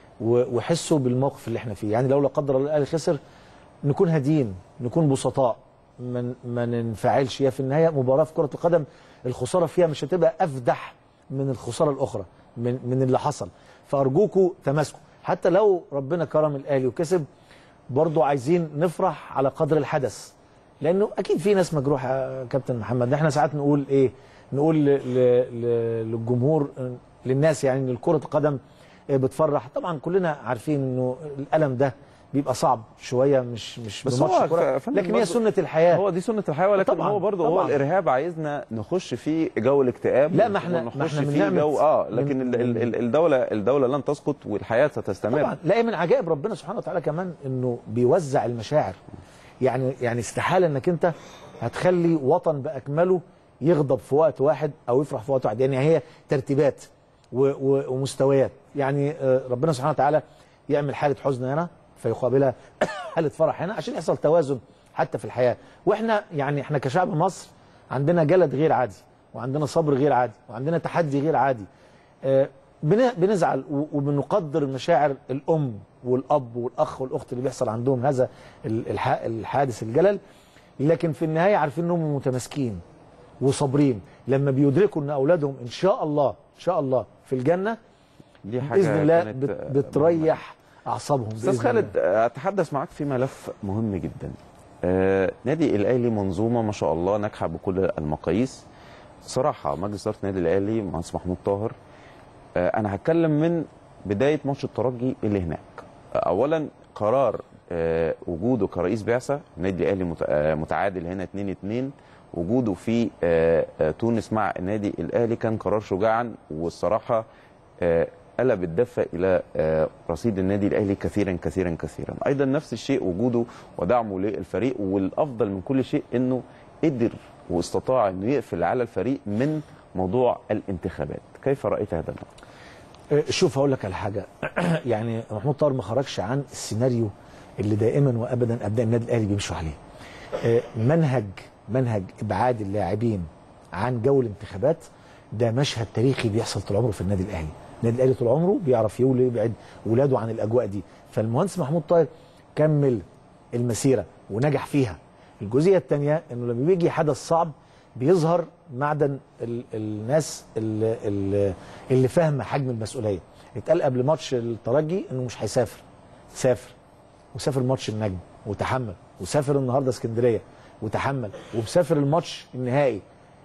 و- وحسوا بالموقف اللي احنا فيه يعني لو لا قدر الله الاهلي خسر نكون هاديين نكون بسطاء ما ما ننفعلش هي في النهايه مباراه في كره القدم الخساره فيها مش هتبقى افدح من الخساره الاخرى من من اللي حصل فارجوكوا تماسكوا حتى لو ربنا كرم الاهلي وكسب برضو عايزين نفرح على قدر الحدث لانه اكيد في ناس مجروحه يا كابتن محمد احنا ساعات نقول ايه نقول ل- ل- ل- للجمهور آه، للناس يعني ان كره القدم آه، بتفرح طبعا كلنا عارفين انه الالم ده بيبقى صعب شويه مش مش بس بماتش هو كرة، ف- فندم لكن هي برضو- سنه الحياه هو دي سنه الحياه ولكن طبعاً، هو برضه هو طبعاً. الارهاب عايزنا نخش في جو الاكتئاب لا، ما إحنا- ما ونخش إحنا من في نعمة- جو اه لكن من- ال- ال- ال- الدوله الدوله لن تسقط والحياه ستستمر طبعا لا من عجائب ربنا سبحانه وتعالى كمان انه بيوزع المشاعر يعني يعني استحاله انك انت هتخلي وطن باكمله يغضب في وقت واحد او يفرح في وقت واحد يعني هي ترتيبات و و ومستويات يعني آه، ربنا سبحانه وتعالى يعمل حاله حزن هنا فيقابلها حاله فرح هنا عشان يحصل توازن حتى في الحياه واحنا يعني احنا كشعب مصر عندنا جلد غير عادي وعندنا صبر غير عادي وعندنا تحدي غير عادي آه، بن- بنزعل و- وبنقدر مشاعر الام والاب والاخ والاخت اللي بيحصل عندهم هذا ال- الح- الحادث الجلل لكن في النهايه عارفين انهم متماسكين وصابرين لما بيدركوا ان اولادهم ان شاء الله ان شاء الله في الجنه دي حاجه باذن الله كانت، بت آه، بتريح اعصابهم استاذ بإذن خالد الله. آه، اتحدث معاك في ملف مهم جدا آه، نادي الاهلي منظومه ما شاء الله ناجحه بكل المقاييس صراحه مجلس اداره النادي الاهلي مهندس محمود طاهر آه، انا هتكلم من بدايه ماتش الترجي اللي هناك آه، اولا قرار آه، وجوده كرئيس بعثه النادي الاهلي مت- آه، متعادل هنا 2 2 وجوده في آه، آه، تونس مع النادي الاهلي كان قرار شجاعا والصراحه آه، قلب الدفة إلى آه، رصيد النادي الأهلي كثيرا كثيرا كثيرا أيضا نفس الشيء وجوده ودعمه للفريق والأفضل من كل شيء أنه قدر واستطاع أنه يقفل على الفريق من موضوع الانتخابات كيف رأيت هذا الأمر؟ آه، شوف هقول لك على حاجه يعني محمود طاهر ما خرجش عن السيناريو اللي دائما وابدا ابناء النادي الاهلي بيمشوا عليه آه، منهج منهج ابعاد اللاعبين عن جو الانتخابات ده مشهد تاريخي بيحصل طول عمره في النادي الاهلي النادي الاهلي طول عمره بيعرف يولي يبعد ولاده عن الاجواء دي فالمهندس محمود طاهر كمل المسيره ونجح فيها الجزئيه الثانيه انه لما بيجي حدث صعب بيظهر معدن ال الناس اللي, اللي, اللي فاهمه حجم المسؤوليه اتقال قبل ماتش الترجي انه مش هيسافر سافر وسافر ماتش النجم وتحمل وسافر النهارده اسكندريه وتحمل ومسافر الماتش النهائي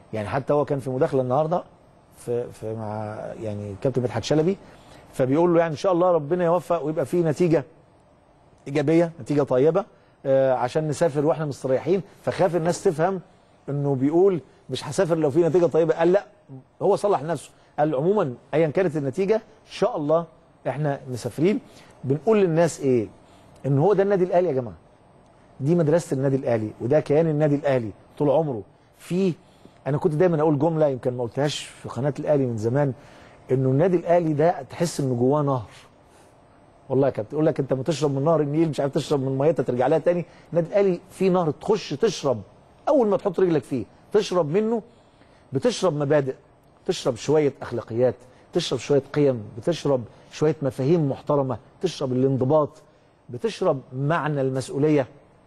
يعني حتى هو كان في مداخله النهارده في, في مع يعني كابتن مدحت شلبي فبيقول له يعني ان شاء الله ربنا يوفق ويبقى في نتيجه ايجابيه نتيجه طيبه آه عشان نسافر واحنا مستريحين فخاف الناس تفهم انه بيقول مش هسافر لو في نتيجه طيبه قال لا هو صلح نفسه قال عموما ايا كانت النتيجه ان شاء الله احنا مسافرين بنقول للناس ايه ان هو ده النادي الاهلي يا جماعه دي مدرسه النادي الاهلي وده كيان النادي الاهلي طول عمره في انا كنت دايما اقول جمله يمكن ما قلتهاش في قناه الاهلي من زمان انه النادي الاهلي ده تحس انه جواه نهر والله يا كابتن يقول لك انت ما تشرب من نهر النيل مش عارف تشرب من ميتها ترجع لها تاني النادي الاهلي في نهر تخش تشرب اول ما تحط رجلك فيه تشرب منه بتشرب مبادئ تشرب شويه اخلاقيات تشرب شويه قيم بتشرب شويه مفاهيم محترمه تشرب الانضباط بتشرب معنى المسؤوليه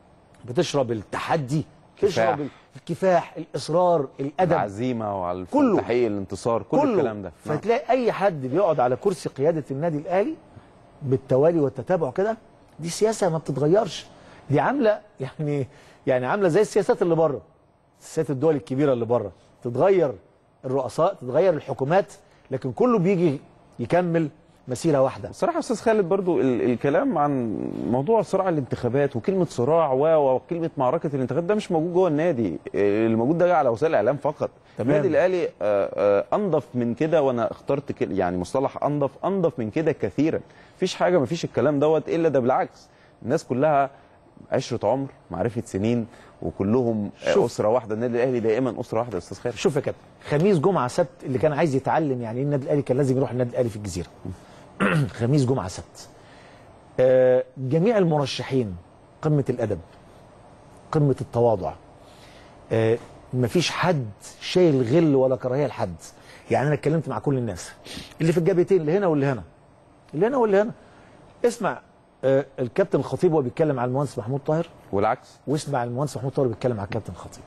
بتشرب التحدي كفاح. تشرب الكفاح الاصرار الادب العزيمه وعلى كله. تحقيق الانتصار كل كله الكلام ده نعم. فتلاقي اي حد بيقعد على كرسي قياده النادي الاهلي بالتوالي والتتابع كده دي سياسه ما بتتغيرش دي عامله يعني يعني عامله زي السياسات اللي بره سياسات الدول الكبيره اللي بره تتغير الرؤساء تتغير الحكومات لكن كله بيجي يكمل مسيره واحده بصراحه يا استاذ خالد برضو ال الكلام عن موضوع صراع الانتخابات وكلمه صراع و وكلمه معركه الانتخابات ده مش موجود جوه النادي اللي موجود ده على وسائل الاعلام فقط تمام. النادي الاهلي آه، آه، انضف من كده وانا اخترت كده يعني مصطلح انضف انضف من كده كثيرا مفيش حاجه مفيش الكلام دوت الا ده بالعكس الناس كلها عشره عمر معرفه سنين وكلهم آه، شوف. اسره واحده النادي الاهلي دائما اسره واحده يا استاذ خالد شوف يا كابتن خميس جمعه سبت اللي كان عايز يتعلم يعني ايه النادي الاهلي كان لازم يروح النادي الاهلي في الجزيره خميس جمعه سبت آه، جميع المرشحين قمه الادب قمه التواضع آه، مفيش حد شايل غل ولا كراهيه لحد يعني انا اتكلمت مع كل الناس اللي في الجبهتين اللي هنا واللي هنا اللي هنا واللي هنا اسمع آه، الكابتن الخطيب وهو بيتكلم على المهندس محمود طاهر والعكس واسمع المهندس محمود طاهر بيتكلم على الكابتن الخطيب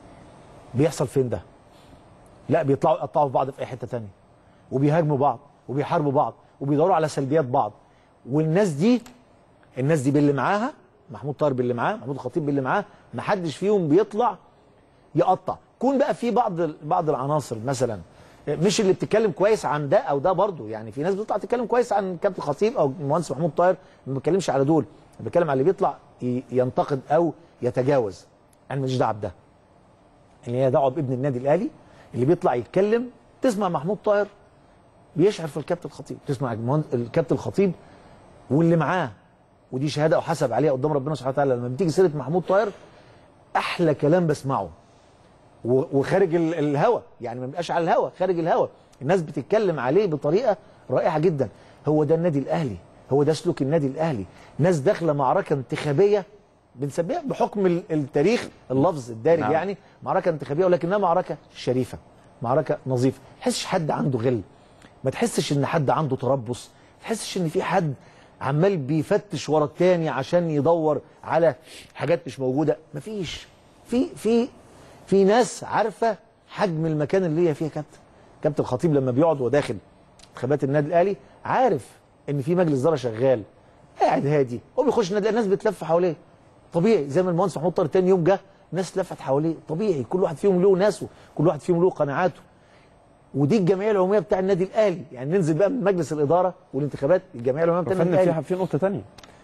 بيحصل فين ده لا بيطلعوا يقطعوا في بعض في اي حته تانية وبيهاجموا بعض وبيحاربوا بعض وبيدوروا على سلبيات بعض والناس دي الناس دي باللي معاها محمود طاهر باللي معاه محمود الخطيب باللي معاه ما حدش فيهم بيطلع يقطع كون بقى في بعض بعض العناصر مثلا مش اللي بتتكلم كويس عن ده او ده برضه يعني في ناس بتطلع تتكلم كويس عن كابتن خطيب او المهندس محمود طاهر ما بتكلمش على دول أنا بتكلم على اللي بيطلع ي- ينتقد او يتجاوز انا ماليش دعوه بده اللي هي دعوه بابن النادي الاهلي اللي بيطلع يتكلم تسمع محمود طاهر بيشعر في الكابتن الخطيب تسمع المهند- الكابتن الخطيب واللي معاه ودي شهاده احسب عليها قدام ربنا سبحانه وتعالى لما بتيجي سيره محمود طاهر احلى كلام بسمعه و- وخارج ال- الهوا يعني ما بيبقاش على الهوا خارج الهوا الناس بتتكلم عليه بطريقه رائعه جدا هو ده النادي الاهلي هو ده سلوك النادي الاهلي ناس داخله معركه انتخابيه بنسميها بحكم ال- التاريخ اللفظ الدارج نعم. يعني معركه انتخابيه ولكنها معركه شريفه معركه نظيفه ما تحسش حد عنده غل ما تحسش ان حد عنده تربص ما تحسش ان في حد عمال بيفتش ورا التاني عشان يدور على حاجات مش موجوده مفيش في في في ناس عارفه حجم المكان اللي هي فيه كابتن كابتن الخطيب لما بيقعد وداخل انتخابات النادي الاهلي عارف ان في مجلس اداره شغال قاعد هادي هو بيخش النادي الناس بتلف حواليه طبيعي زي ما المهندس محمود طاهر تاني يوم جه ناس لفت حواليه طبيعي كل واحد فيهم له ناسه كل واحد فيهم له قناعاته ودي الجمعيه العموميه بتاع النادي الاهلي يعني ننزل بقى من مجلس الاداره والانتخابات الجمعيه العموميه بتاع النادي فن الاهلي في في نقطه تانية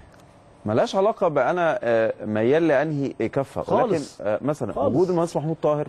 ملهاش علاقه بأنا آه، ميال لانهي كفه ولكن خالص. آه، مثلا خالص. وجود المهندس محمود طاهر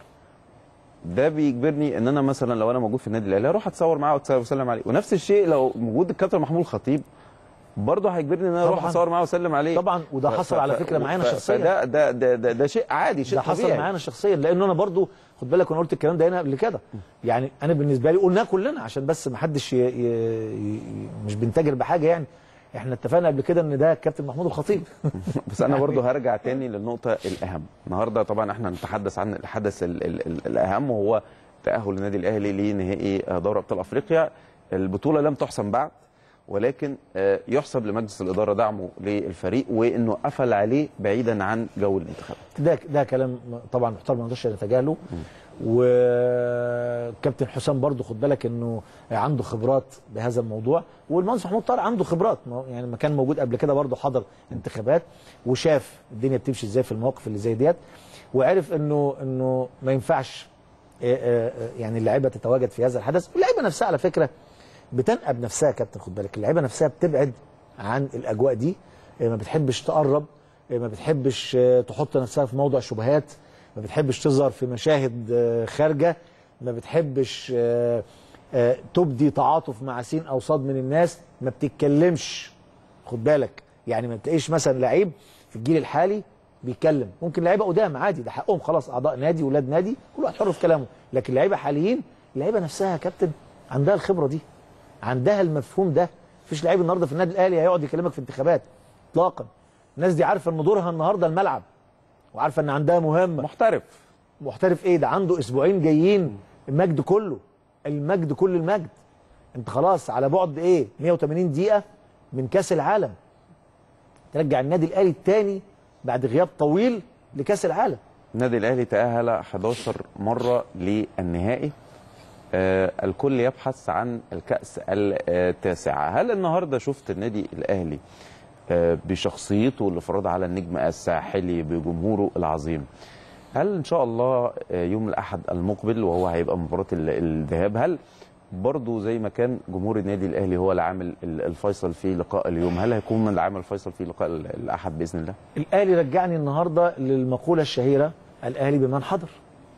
ده بيجبرني ان انا مثلا لو انا موجود في النادي الاهلي اروح اتصور معاه واسلم عليه ونفس الشيء لو موجود الكابتن محمود الخطيب برضه هيجبرني ان انا اروح طبعاً. اتصور معاه واسلم عليه طبعا وده حصل على فكره معانا ف- شخصيا فده ده ده, ده, ده شيء عادي شيء ده حصل طبيعي. معانا شخصيا لان انا برضو خد بالك وانا قلت الكلام ده هنا قبل كده يعني انا بالنسبه لي قلناه كلنا عشان بس ما حدش ي... ي... ي... مش بنتاجر بحاجه يعني احنا اتفقنا قبل كده ان ده كابتن محمود الخطيب بس انا برضو هرجع تاني للنقطه الاهم النهارده طبعا احنا نتحدث عن الحدث ال ال ال الاهم وهو تاهل النادي الاهلي لنهائي دوري ابطال افريقيا البطوله لم تحسم بعد ولكن آه، يحسب لمجلس الاداره دعمه للفريق وانه قفل عليه بعيدا عن جو الانتخابات ده ده كلام طبعا محترم ما نقدرش نتجاهله وكابتن حسام برضو خد بالك انه عنده خبرات بهذا الموضوع والمهندس محمود طارق عنده خبرات ما هو يعني ما كان موجود قبل كده برضو حضر انتخابات وشاف الدنيا بتمشي ازاي في المواقف اللي زي ديت وعرف انه انه ما ينفعش آه، آه، يعني اللعيبه تتواجد في هذا الحدث واللعيبه نفسها على فكره بتنقب نفسها يا كابتن خد بالك اللعيبه نفسها بتبعد عن الاجواء دي آه، ما بتحبش تقرب آه، ما بتحبش آه، تحط نفسها في موضع شبهات ما بتحبش تظهر في مشاهد آه، خارجه ما بتحبش آه، آه، تبدي تعاطف مع سين او صاد من الناس ما بتتكلمش خد بالك يعني ما تلاقيش مثلا لعيب في الجيل الحالي بيتكلم ممكن لعيبه قدام عادي ده حقهم خلاص اعضاء نادي ولاد نادي كل واحد حر في كلامه لكن لعيبه حاليين اللعيبه نفسها يا كابتن عندها الخبره دي عندها المفهوم ده مفيش لعيب النهارده في النادي الاهلي هيقعد يكلمك في انتخابات اطلاقا الناس دي عارفه ان دورها النهارده الملعب وعارفه ان عندها مهمه محترف محترف ايه ده عنده اسبوعين جايين المجد كله المجد كل المجد انت خلاص على بعد ايه 180 دقيقه من كاس العالم ترجع النادي الاهلي الثاني بعد غياب طويل لكاس العالم النادي الاهلي تاهل 11 مره للنهائي آه الكل يبحث عن الكاس التاسعه هل النهارده شفت النادي الاهلي آه بشخصيته اللي فرضها على النجم الساحلي بجمهوره العظيم هل ان شاء الله آه، يوم الاحد المقبل وهو هيبقى مباراه ال- الذهاب هل برضه زي ما كان جمهور النادي الاهلي هو العامل ال- الفيصل في لقاء اليوم هل هيكون من العامل الفيصل في لقاء ال- الاحد باذن الله الاهلي رجعني النهارده للمقوله الشهيره الاهلي بمن حضر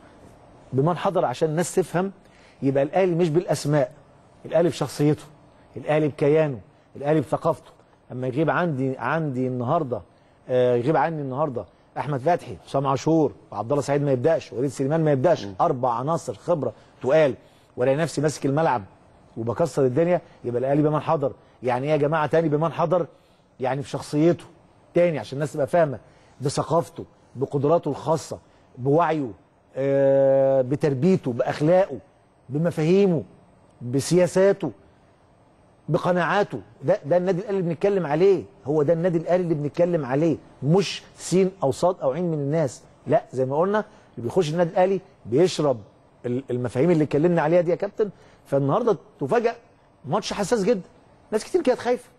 بمن حضر عشان الناس تفهم يبقى الاهلي مش بالاسماء الاهلي بشخصيته الاهلي بكيانه الاهلي بثقافته اما يغيب عندي عندي النهارده آه، يغيب عني النهارده احمد فتحي حسام عاشور وعبد الله سعيد ما يبداش وليد سليمان ما يبداش اربع عناصر خبره تقال والاقي نفسي ماسك الملعب وبكسر الدنيا يبقى الاهلي بمن حضر يعني ايه يا جماعه تاني بمن حضر يعني بشخصيته تاني عشان الناس تبقى فاهمه بثقافته بقدراته الخاصه بوعيه آه، بتربيته باخلاقه بمفاهيمه بسياساته بقناعاته ده ده النادي الاهلي اللي بنتكلم عليه هو ده النادي الاهلي اللي بنتكلم عليه مش سين او صاد او عين من الناس لا زي ما قلنا اللي بيخش النادي الاهلي بيشرب ال- المفاهيم اللي اتكلمنا عليها دي يا كابتن فالنهارده تفاجئ ماتش حساس جدا ناس كتير كانت خايفه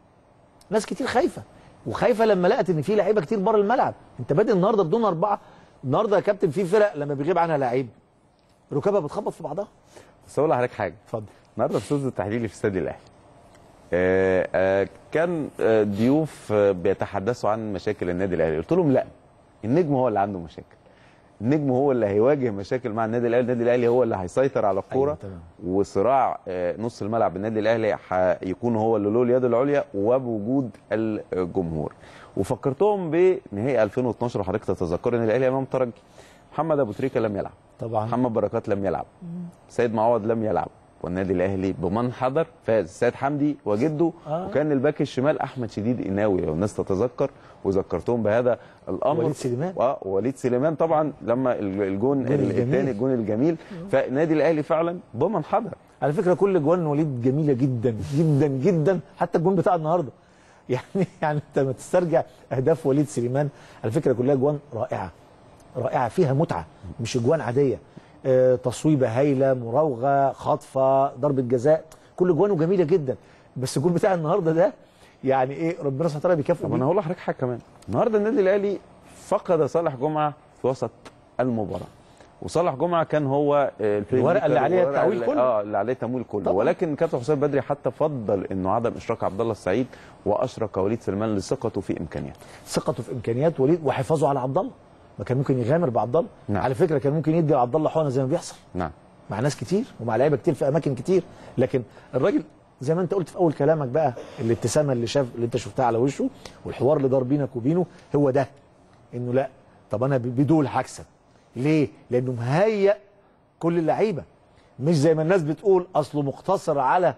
ناس كتير خايفه وخايفه لما لقت ان في لعيبه كتير بره الملعب انت بادئ النهارده بدون اربعه النهارده يا كابتن في فرق لما بيغيب عنها لعيب ركابها بتخبط في بعضها بس اقول لحضرتك حاجه اتفضل النهارده في استوديو التحليلي في استاد الاهلي آه، آه، كان آه، ضيوف آه، بيتحدثوا عن مشاكل النادي الاهلي قلت لهم لا النجم هو اللي عنده مشاكل النجم هو اللي هيواجه مشاكل مع النادي الاهلي النادي الاهلي هو اللي هيسيطر على الكوره أيوة، تمام. وصراع آه، نص الملعب النادي الاهلي هيكون هو اللي له اليد العليا وبوجود الجمهور وفكرتهم بنهائي 2012 وحضرتك تتذكر ان الاهلي امام ترجي محمد ابو تريكه لم يلعب طبعا محمد بركات لم يلعب سيد معوض لم يلعب والنادي الاهلي بمن حضر فاز سيد حمدي وجده آه. وكان الباك الشمال احمد شديد قناوي لو الناس تتذكر وذكرتهم بهذا الامر وليد سليمان. اه وليد سليمان طبعا لما ال- الجون الجون الجميل. الثاني الجون الجميل فالنادي الاهلي فعلا بمن حضر على فكره كل جوان وليد جميله جدا جدا جدا حتى الجون بتاع النهارده يعني يعني انت لما تسترجع اهداف وليد سليمان على فكره كلها جوان رائعه رائعه فيها متعه مش جوان عاديه آه، تصويبه هايله مراوغه خاطفه ضربه جزاء كل جوانه جميله جدا بس الجون بتاع النهارده ده يعني ايه ربنا سبحانه وتعالى بيكافئه طب بيه. انا هقول لحضرتك حاجه كمان النهارده النادي الاهلي فقد صالح جمعه في وسط المباراه وصالح جمعه كان هو آه، البلاي الورقة اللي ميكر عليها والورقة التعويل اللي- كله. اه اللي عليه التمويل كله طبعا. ولكن كابتن حسام بدري حتى فضل انه عدم اشراك عبد الله السعيد واشرك وليد سليمان لثقته في امكانياته ثقته في امكانيات وليد وحفاظه على عبد الله ما كان ممكن يغامر بعبد الله نعم. على فكره كان ممكن يدي لعبد الله حقنه زي ما بيحصل نعم مع ناس كتير ومع لعيبه كتير في اماكن كتير لكن الراجل زي ما انت قلت في اول كلامك بقى الابتسامه اللي شاف اللي انت شفتها على وشه والحوار اللي دار بينك وبينه هو ده انه لا طب انا ب- بدول هكسب ليه؟ لانه مهيأ كل اللعيبه مش زي ما الناس بتقول اصله مقتصر على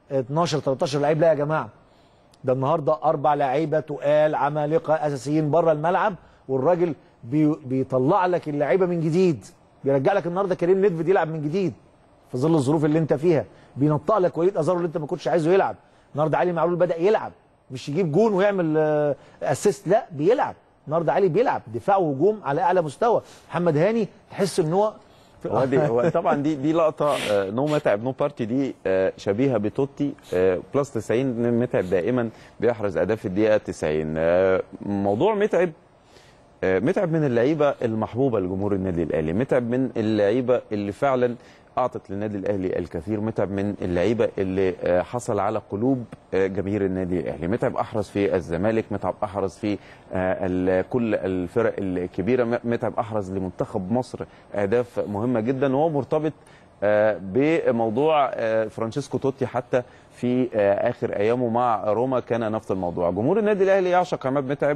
12 13 لعيب لا يا جماعه ده النهارده اربع لعيبه تقال عمالقه اساسيين بره الملعب والراجل بي بيطلع لك اللعيبه من جديد بيرجع لك النهارده كريم نيدفيد يلعب من جديد في ظل الظروف اللي انت فيها بينطق لك وليد ازارو اللي انت ما كنتش عايزه يلعب النهارده علي معلول بدا يلعب مش يجيب جون ويعمل آه، اسيست لا بيلعب النهارده علي بيلعب دفاع وهجوم على اعلى مستوى محمد هاني تحس ان هو هو دي هو طبعا دي دي لقطه آه، نو متعب نو بارتي دي آه، شبيهه بتوتي آه، بلس 90 متعب دائما بيحرز اهداف في الدقيقه 90 آه، موضوع متعب آه، متعب من اللعيبه المحبوبه لجمهور النادي الاهلي متعب من اللعيبه اللي فعلا اعطت للنادي الاهلي الكثير متعب من اللعيبه اللي آه، حصل على قلوب آه، جماهير النادي الاهلي متعب احرز في الزمالك متعب احرز في آه، ال- كل الفرق الكبيره م- متعب احرز لمنتخب مصر اهداف مهمه جدا وهو مرتبط آه، بموضوع آه، فرانشيسكو توتي حتى في آه، اخر ايامه مع روما كان نفس الموضوع جمهور النادي الاهلي يعشق عماد متعب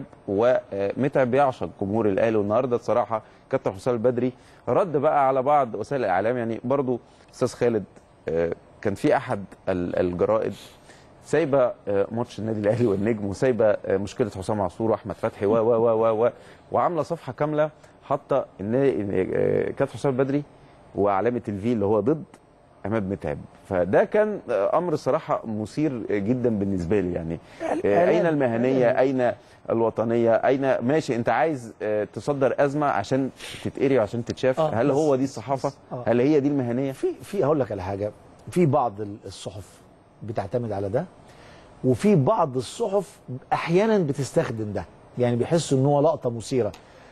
ومتعب يعشق جمهور الاهلي والنهارده بصراحه كابتن حسام البدري رد بقى على بعض وسائل الاعلام يعني برضو استاذ خالد آه، كان في احد ال- الجرائد سايبه آه، ماتش النادي الاهلي والنجم وسايبه آه، مشكله حسام عاشور واحمد فتحي و و و و و وعامله صفحه كامله حاطه ان آه، كابتن حسام البدري وعلامه الفي اللي هو ضد عماد متعب فده كان آه، امر صراحه مثير جدا بالنسبه لي يعني آه، اين المهنيه اين الوطنيه اين ماشي انت عايز آه، تصدر ازمه عشان تتقري وعشان تتشاف آه، هل بس- هو دي الصحافه بس- آه. هل هي دي المهنيه في في هقول لك على حاجه في بعض الصحف بتعتمد على ده وفي بعض الصحف احيانا بتستخدم ده يعني بيحسوا ان هو لقطه مثيره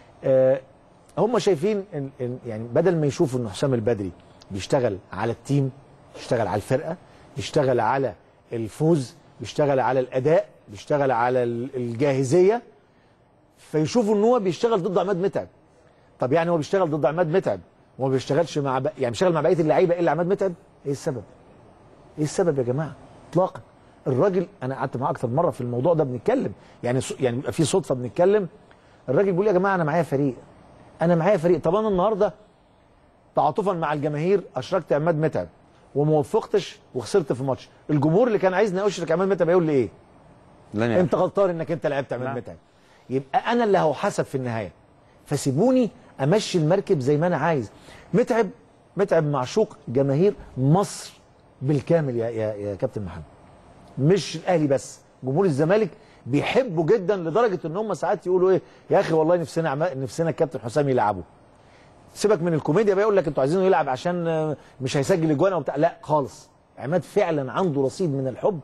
آه هم شايفين إن إن يعني بدل ما يشوفوا ان حسام البدري بيشتغل على التيم بيشتغل على الفرقه بيشتغل على الفوز بيشتغل على الاداء بيشتغل على ال- الجاهزيه فيشوفوا ان هو بيشتغل ضد عماد متعب طب يعني هو بيشتغل ضد عماد متعب وما بيشتغلش مع ب... يعني بيشتغل مع بقيه اللعيبه الا عماد متعب ايه السبب ايه السبب يا جماعه اطلاقا الراجل انا قعدت معاه اكتر مره في الموضوع ده بنتكلم يعني ص- يعني بيبقى في صدفه بنتكلم الراجل بيقول يا جماعه انا معايا فريق انا معايا فريق طب انا النهارده تعاطفا مع الجماهير اشركت عماد متعب وما وفقتش وخسرت في ماتش الجمهور اللي كان عايزني اشرك عماد متعب هيقول لي ايه لن يحصل. انت غلطان انك انت لعبت عماد نعم. متعب يبقى انا اللي هحاسب في النهايه فسيبوني امشي المركب زي ما انا عايز متعب متعب معشوق جماهير مصر بالكامل يا يا, يا كابتن محمد مش الاهلي بس جمهور الزمالك بيحبوا جدا لدرجه ان هم ساعات يقولوا ايه يا اخي والله نفسنا عما... نفسنا الكابتن حسام يلعبه سيبك من الكوميديا بقى يقول لك انتوا عايزينه يلعب عشان آه، مش هيسجل اجوان او بتاع لا خالص عماد فعلا عنده رصيد من الحب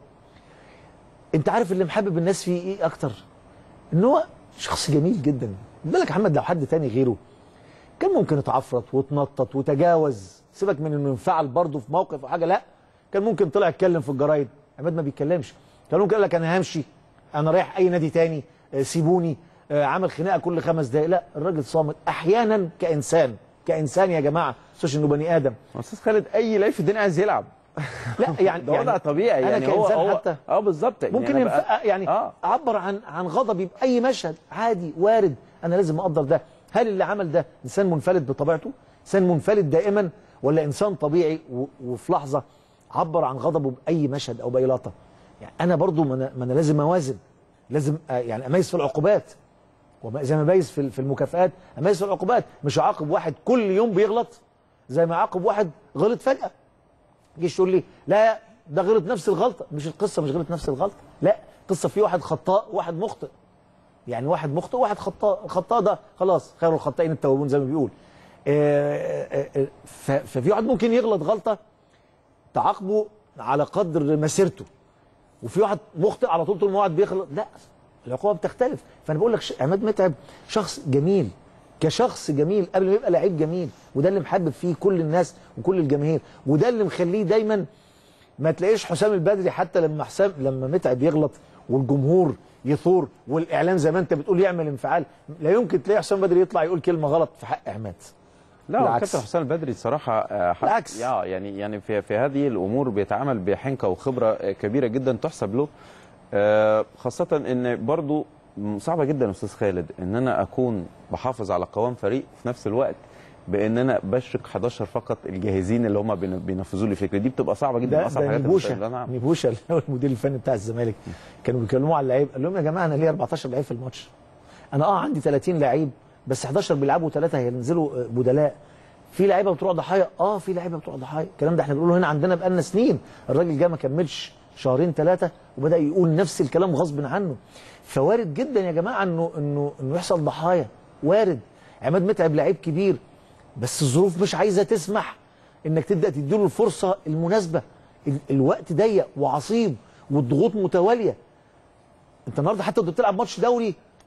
انت عارف اللي محبب الناس فيه ايه اكتر ان هو شخص جميل جدا خد بالك يا محمد لو حد تاني غيره كان ممكن يتعفرط وتنطط وتجاوز سيبك من انه ينفعل برضه في موقف او حاجه لا كان ممكن طلع يتكلم في الجرايد عماد ما بيتكلمش كان ممكن يقول لك انا همشي انا رايح اي نادي تاني آه، سيبوني آه، عمل خناقه كل خمس دقائق لا الراجل صامت احيانا كانسان كانسان يا جماعه مش انه بني ادم استاذ خالد اي لعيب في الدنيا عايز يلعب لا يعني ده وضع طبيعي أنا يعني هو كإنسان هو حتى اه بالظبط ممكن أنا ينفع بقى- يعني اه اعبر عن عن غضبي باي مشهد عادي وارد انا لازم اقدر ده هل اللي عمل ده انسان منفلت بطبيعته انسان منفلت دائما ولا انسان طبيعي و- وفي لحظه عبر عن غضبه باي مشهد او باي لقطه يعني انا برضو ما انا ما أنا لازم اوازن لازم آه، يعني اميز في العقوبات وما- زي ما اميز في في المكافآت اميز في العقوبات مش اعاقب واحد كل يوم بيغلط زي ما اعاقب واحد غلط فجاه جيش تقول لي لا ده غلط نفس الغلطه مش القصه مش غلط نفس الغلطه لا قصه في واحد خطاء وواحد مخطئ يعني واحد مخطئ وواحد خطاء الخطاء ده خلاص خير الخطائين التوابون زي ما بيقول آه، آه، آه، ف- ففي واحد ممكن يغلط غلطه تعاقبه على قدر مسيرته وفي واحد مخطئ على طول طول ما هو قاعد بيغلط لا العقوبه بتختلف فانا بقول لك ش- عماد متعب شخص جميل كشخص جميل قبل ما يبقى لعيب جميل وده اللي محبب فيه كل الناس وكل الجماهير وده اللي مخليه دايما ما تلاقيش حسام البدري حتى لما حسام لما متعب يغلط والجمهور يثور والاعلام زي ما انت بتقول يعمل انفعال لا يمكن تلاقي حسام البدري يطلع يقول كلمه غلط في حق عماد لا هو بالعكس. كابتن حسام البدري الصراحه آه، حق- بالعكس. يا يعني يعني في في هذه الامور بيتعامل بحنكه وخبره آه، كبيره جدا تحسب له آه، خاصه ان برضو م- صعبه جدا يا استاذ خالد ان انا اكون بحافظ على قوام فريق في نفس الوقت بان انا بشرك 11 فقط الجاهزين اللي هم بين- بينفذوا لي فكري دي بتبقى صعبه جدا ده, اصعب ده حاجات نبوشه اللي أنا- نبوشه اللي هو المدير الفني بتاع الزمالك كانوا بيكلموا على اللعيب قال لهم يا جماعه انا ليا 14 لعيب في الماتش انا اه عندي 30 لعيب بس 11 بيلعبوا ثلاثه هينزلوا آه، بدلاء في لعيبه بتروح ضحايا اه في لعيبه بتروح ضحايا الكلام ده احنا بنقوله هنا عندنا بقالنا سنين الراجل جه ما كملش شهرين ثلاثه وبدا يقول نفس الكلام غصب عنه فوارد جدا يا جماعه انه انه انه يحصل ضحايا وارد عماد متعب لعيب كبير بس الظروف مش عايزه تسمح انك تبدا تديله الفرصه المناسبه ال- الوقت ضيق وعصيب والضغوط متواليه انت النهارده حتى وانت بتلعب ماتش دوري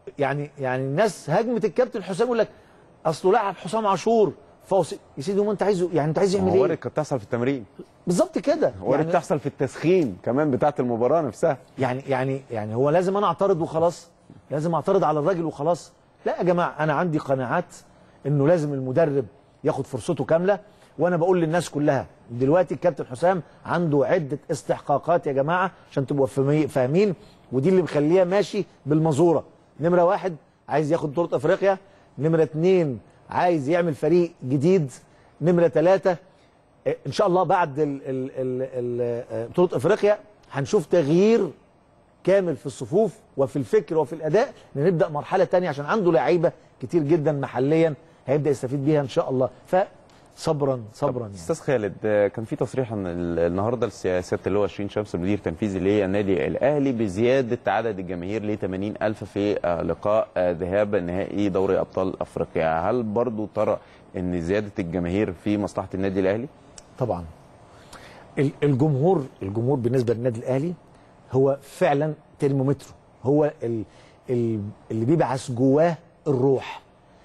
يعني يعني الناس هاجمت الكابتن حسام يقول لك اصله لاعب حسام عاشور فوصي يا سيدي ما انت عايزه يعني انت عايز يعمل هو وارد ايه؟ كانت بتحصل في التمرين بالظبط كده وارد يعني تحصل في التسخين كمان بتاعه المباراه نفسها يعني يعني يعني هو لازم انا اعترض وخلاص لازم اعترض على الراجل وخلاص لا يا جماعه انا عندي قناعات انه لازم المدرب ياخد فرصته كامله وانا بقول للناس كلها دلوقتي الكابتن حسام عنده عده استحقاقات يا جماعه عشان تبقوا فاهمي- فاهمين ودي اللي مخليه ماشي بالمزوره نمره واحد عايز ياخد بطوله افريقيا نمره اتنين عايز يعمل فريق جديد نمره ثلاثه ان شاء الله بعد ال- ال- ال- ال- بطوله افريقيا هنشوف تغيير كامل في الصفوف وفي الفكر وفي الاداء نبدا مرحله تانية عشان عنده لعيبه كتير جدا محليا هيبدا يستفيد بيها ان شاء الله فصبرا صبرا يعني استاذ خالد آه، كان في تصريح عن ال- النهارده لسياسه اللي هو 20 شمس المدير التنفيذي للنادي الاهلي بزياده عدد الجماهير ل 80 الف في آه، لقاء آه، ذهاب نهائي دوري ابطال افريقيا هل برضو ترى ان زياده الجماهير في مصلحه النادي الاهلي طبعا ال- الجمهور الجمهور بالنسبه للنادي الاهلي هو فعلا ترمومتر هو ال- ال- اللي بيبعث جواه الروح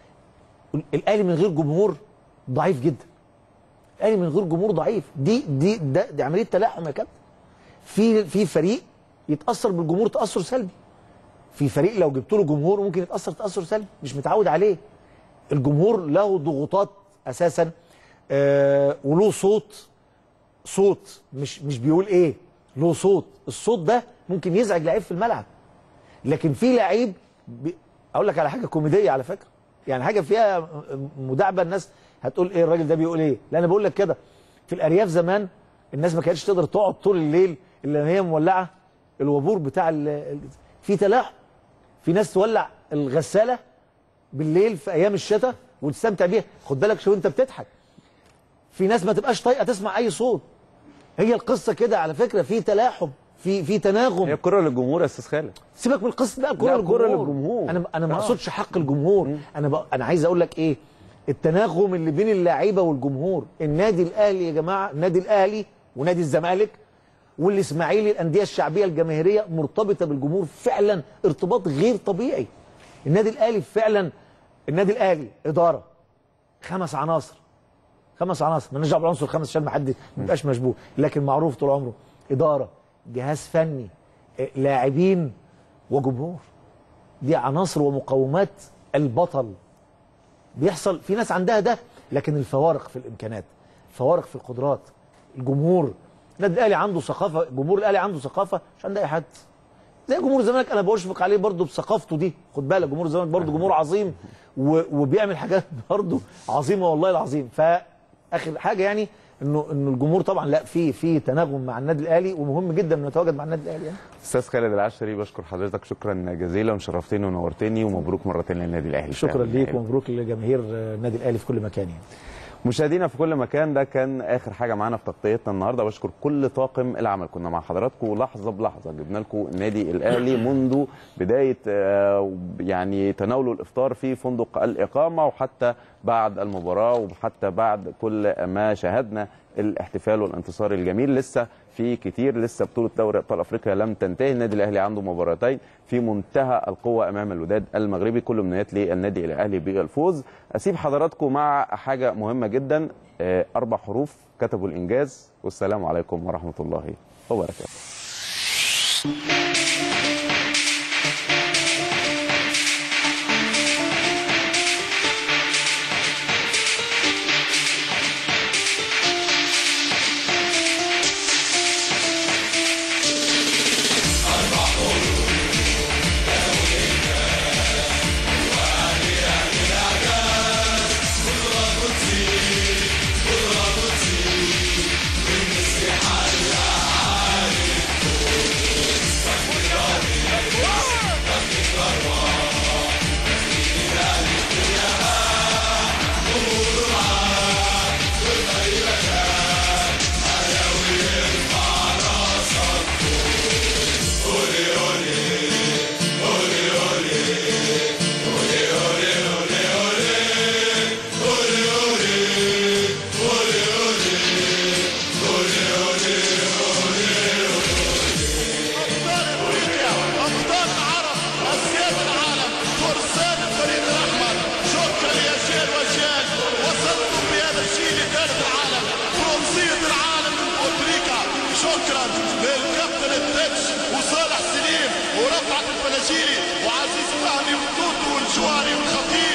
الاهلي من غير جمهور ضعيف جدا الاهلي من غير جمهور ضعيف دي دي ده دي عمليه تلاحم يا كابتن في في فريق يتاثر بالجمهور تاثر سلبي في فريق لو جبت له جمهور ممكن يتاثر تاثر سلبي مش متعود عليه الجمهور له ضغوطات اساسا آه وله صوت صوت مش مش بيقول ايه له صوت الصوت ده ممكن يزعج لعيب في الملعب لكن في لعيب بي... اقول لك على حاجه كوميديه على فكره يعني حاجه فيها مداعبه الناس هتقول ايه الراجل ده بيقول ايه لا انا بقول لك كده في الارياف زمان الناس ما كانتش تقدر تقعد طول الليل الا هي مولعه الوابور بتاع ال... ال- في تلاحم في ناس تولع الغساله بالليل في ايام الشتاء وتستمتع بيها خد بالك شو انت بتضحك في ناس ما تبقاش طايقه تسمع اي صوت هي القصه كده على فكره في تلاحم في في هي تناغم الكره للجمهور يا استاذ خالد سيبك من القصه بقى لا، الكره الكرة للجمهور للجمهور. انا انا ما آه. اقصدش حق الجمهور انا بق... انا عايز اقول لك ايه التناغم اللي بين اللعيبه والجمهور النادي الاهلي يا جماعه النادي الاهلي ونادي الزمالك والاسماعيلي الانديه الشعبيه الجماهيريه مرتبطه بالجمهور فعلا ارتباط غير طبيعي النادي الاهلي فعلا النادي الاهلي اداره خمس عناصر خمس عناصر ما نرجع بالعنصر الخامس عشان ما حد ما يبقاش مشبوه لكن معروف طول عمره اداره جهاز فني آه، لاعبين وجمهور دي عناصر ومقومات البطل بيحصل في ناس عندها ده لكن الفوارق في الامكانات فوارق في القدرات الجمهور النادي الاهلي عنده ثقافه جمهور الاهلي عنده ثقافه مش عند اي حد زي جمهور الزمالك انا بشفق عليه برضه بثقافته دي خد بالك جمهور الزمالك برضه جمهور عظيم و... وبيعمل حاجات برضه عظيمه والله العظيم فاخر حاجه يعني انه انه الجمهور طبعا لا في في تناغم مع النادي الاهلي ومهم جدا انه يتواجد مع النادي الاهلي يعني. استاذ خالد العشري بشكر حضرتك شكرا جزيلا وشرفتني ونورتني ومبروك مره ثانيه للنادي الاهلي شكرا ليك ومبروك لجماهير النادي الاهلي في كل مكان يعني مشاهدينا في كل مكان ده كان اخر حاجه معانا في تغطيتنا النهارده بشكر كل طاقم العمل كنا مع حضراتكم لحظه بلحظه جبنا لكم النادي الاهلي منذ بدايه آه، يعني تناوله الافطار في فندق الاقامه وحتى بعد المباراه وحتى بعد كل ما شاهدنا الاحتفال والانتصار الجميل لسه في كتير لسه بطوله دوري ابطال افريقيا لم تنتهي النادي الاهلي عنده مباراتين في منتهى القوه امام الوداد المغربي كل امنيات للنادي الاهلي بالفوز اسيب حضراتكم مع حاجه مهمه جدا آه، اربع حروف كتبوا الانجاز والسلام عليكم ورحمه الله وبركاته شكرا للكابتن التتش وصالح سليم ورفعت الفلاجيلي وعزيز فهمي وتوتو والجواري والخطيب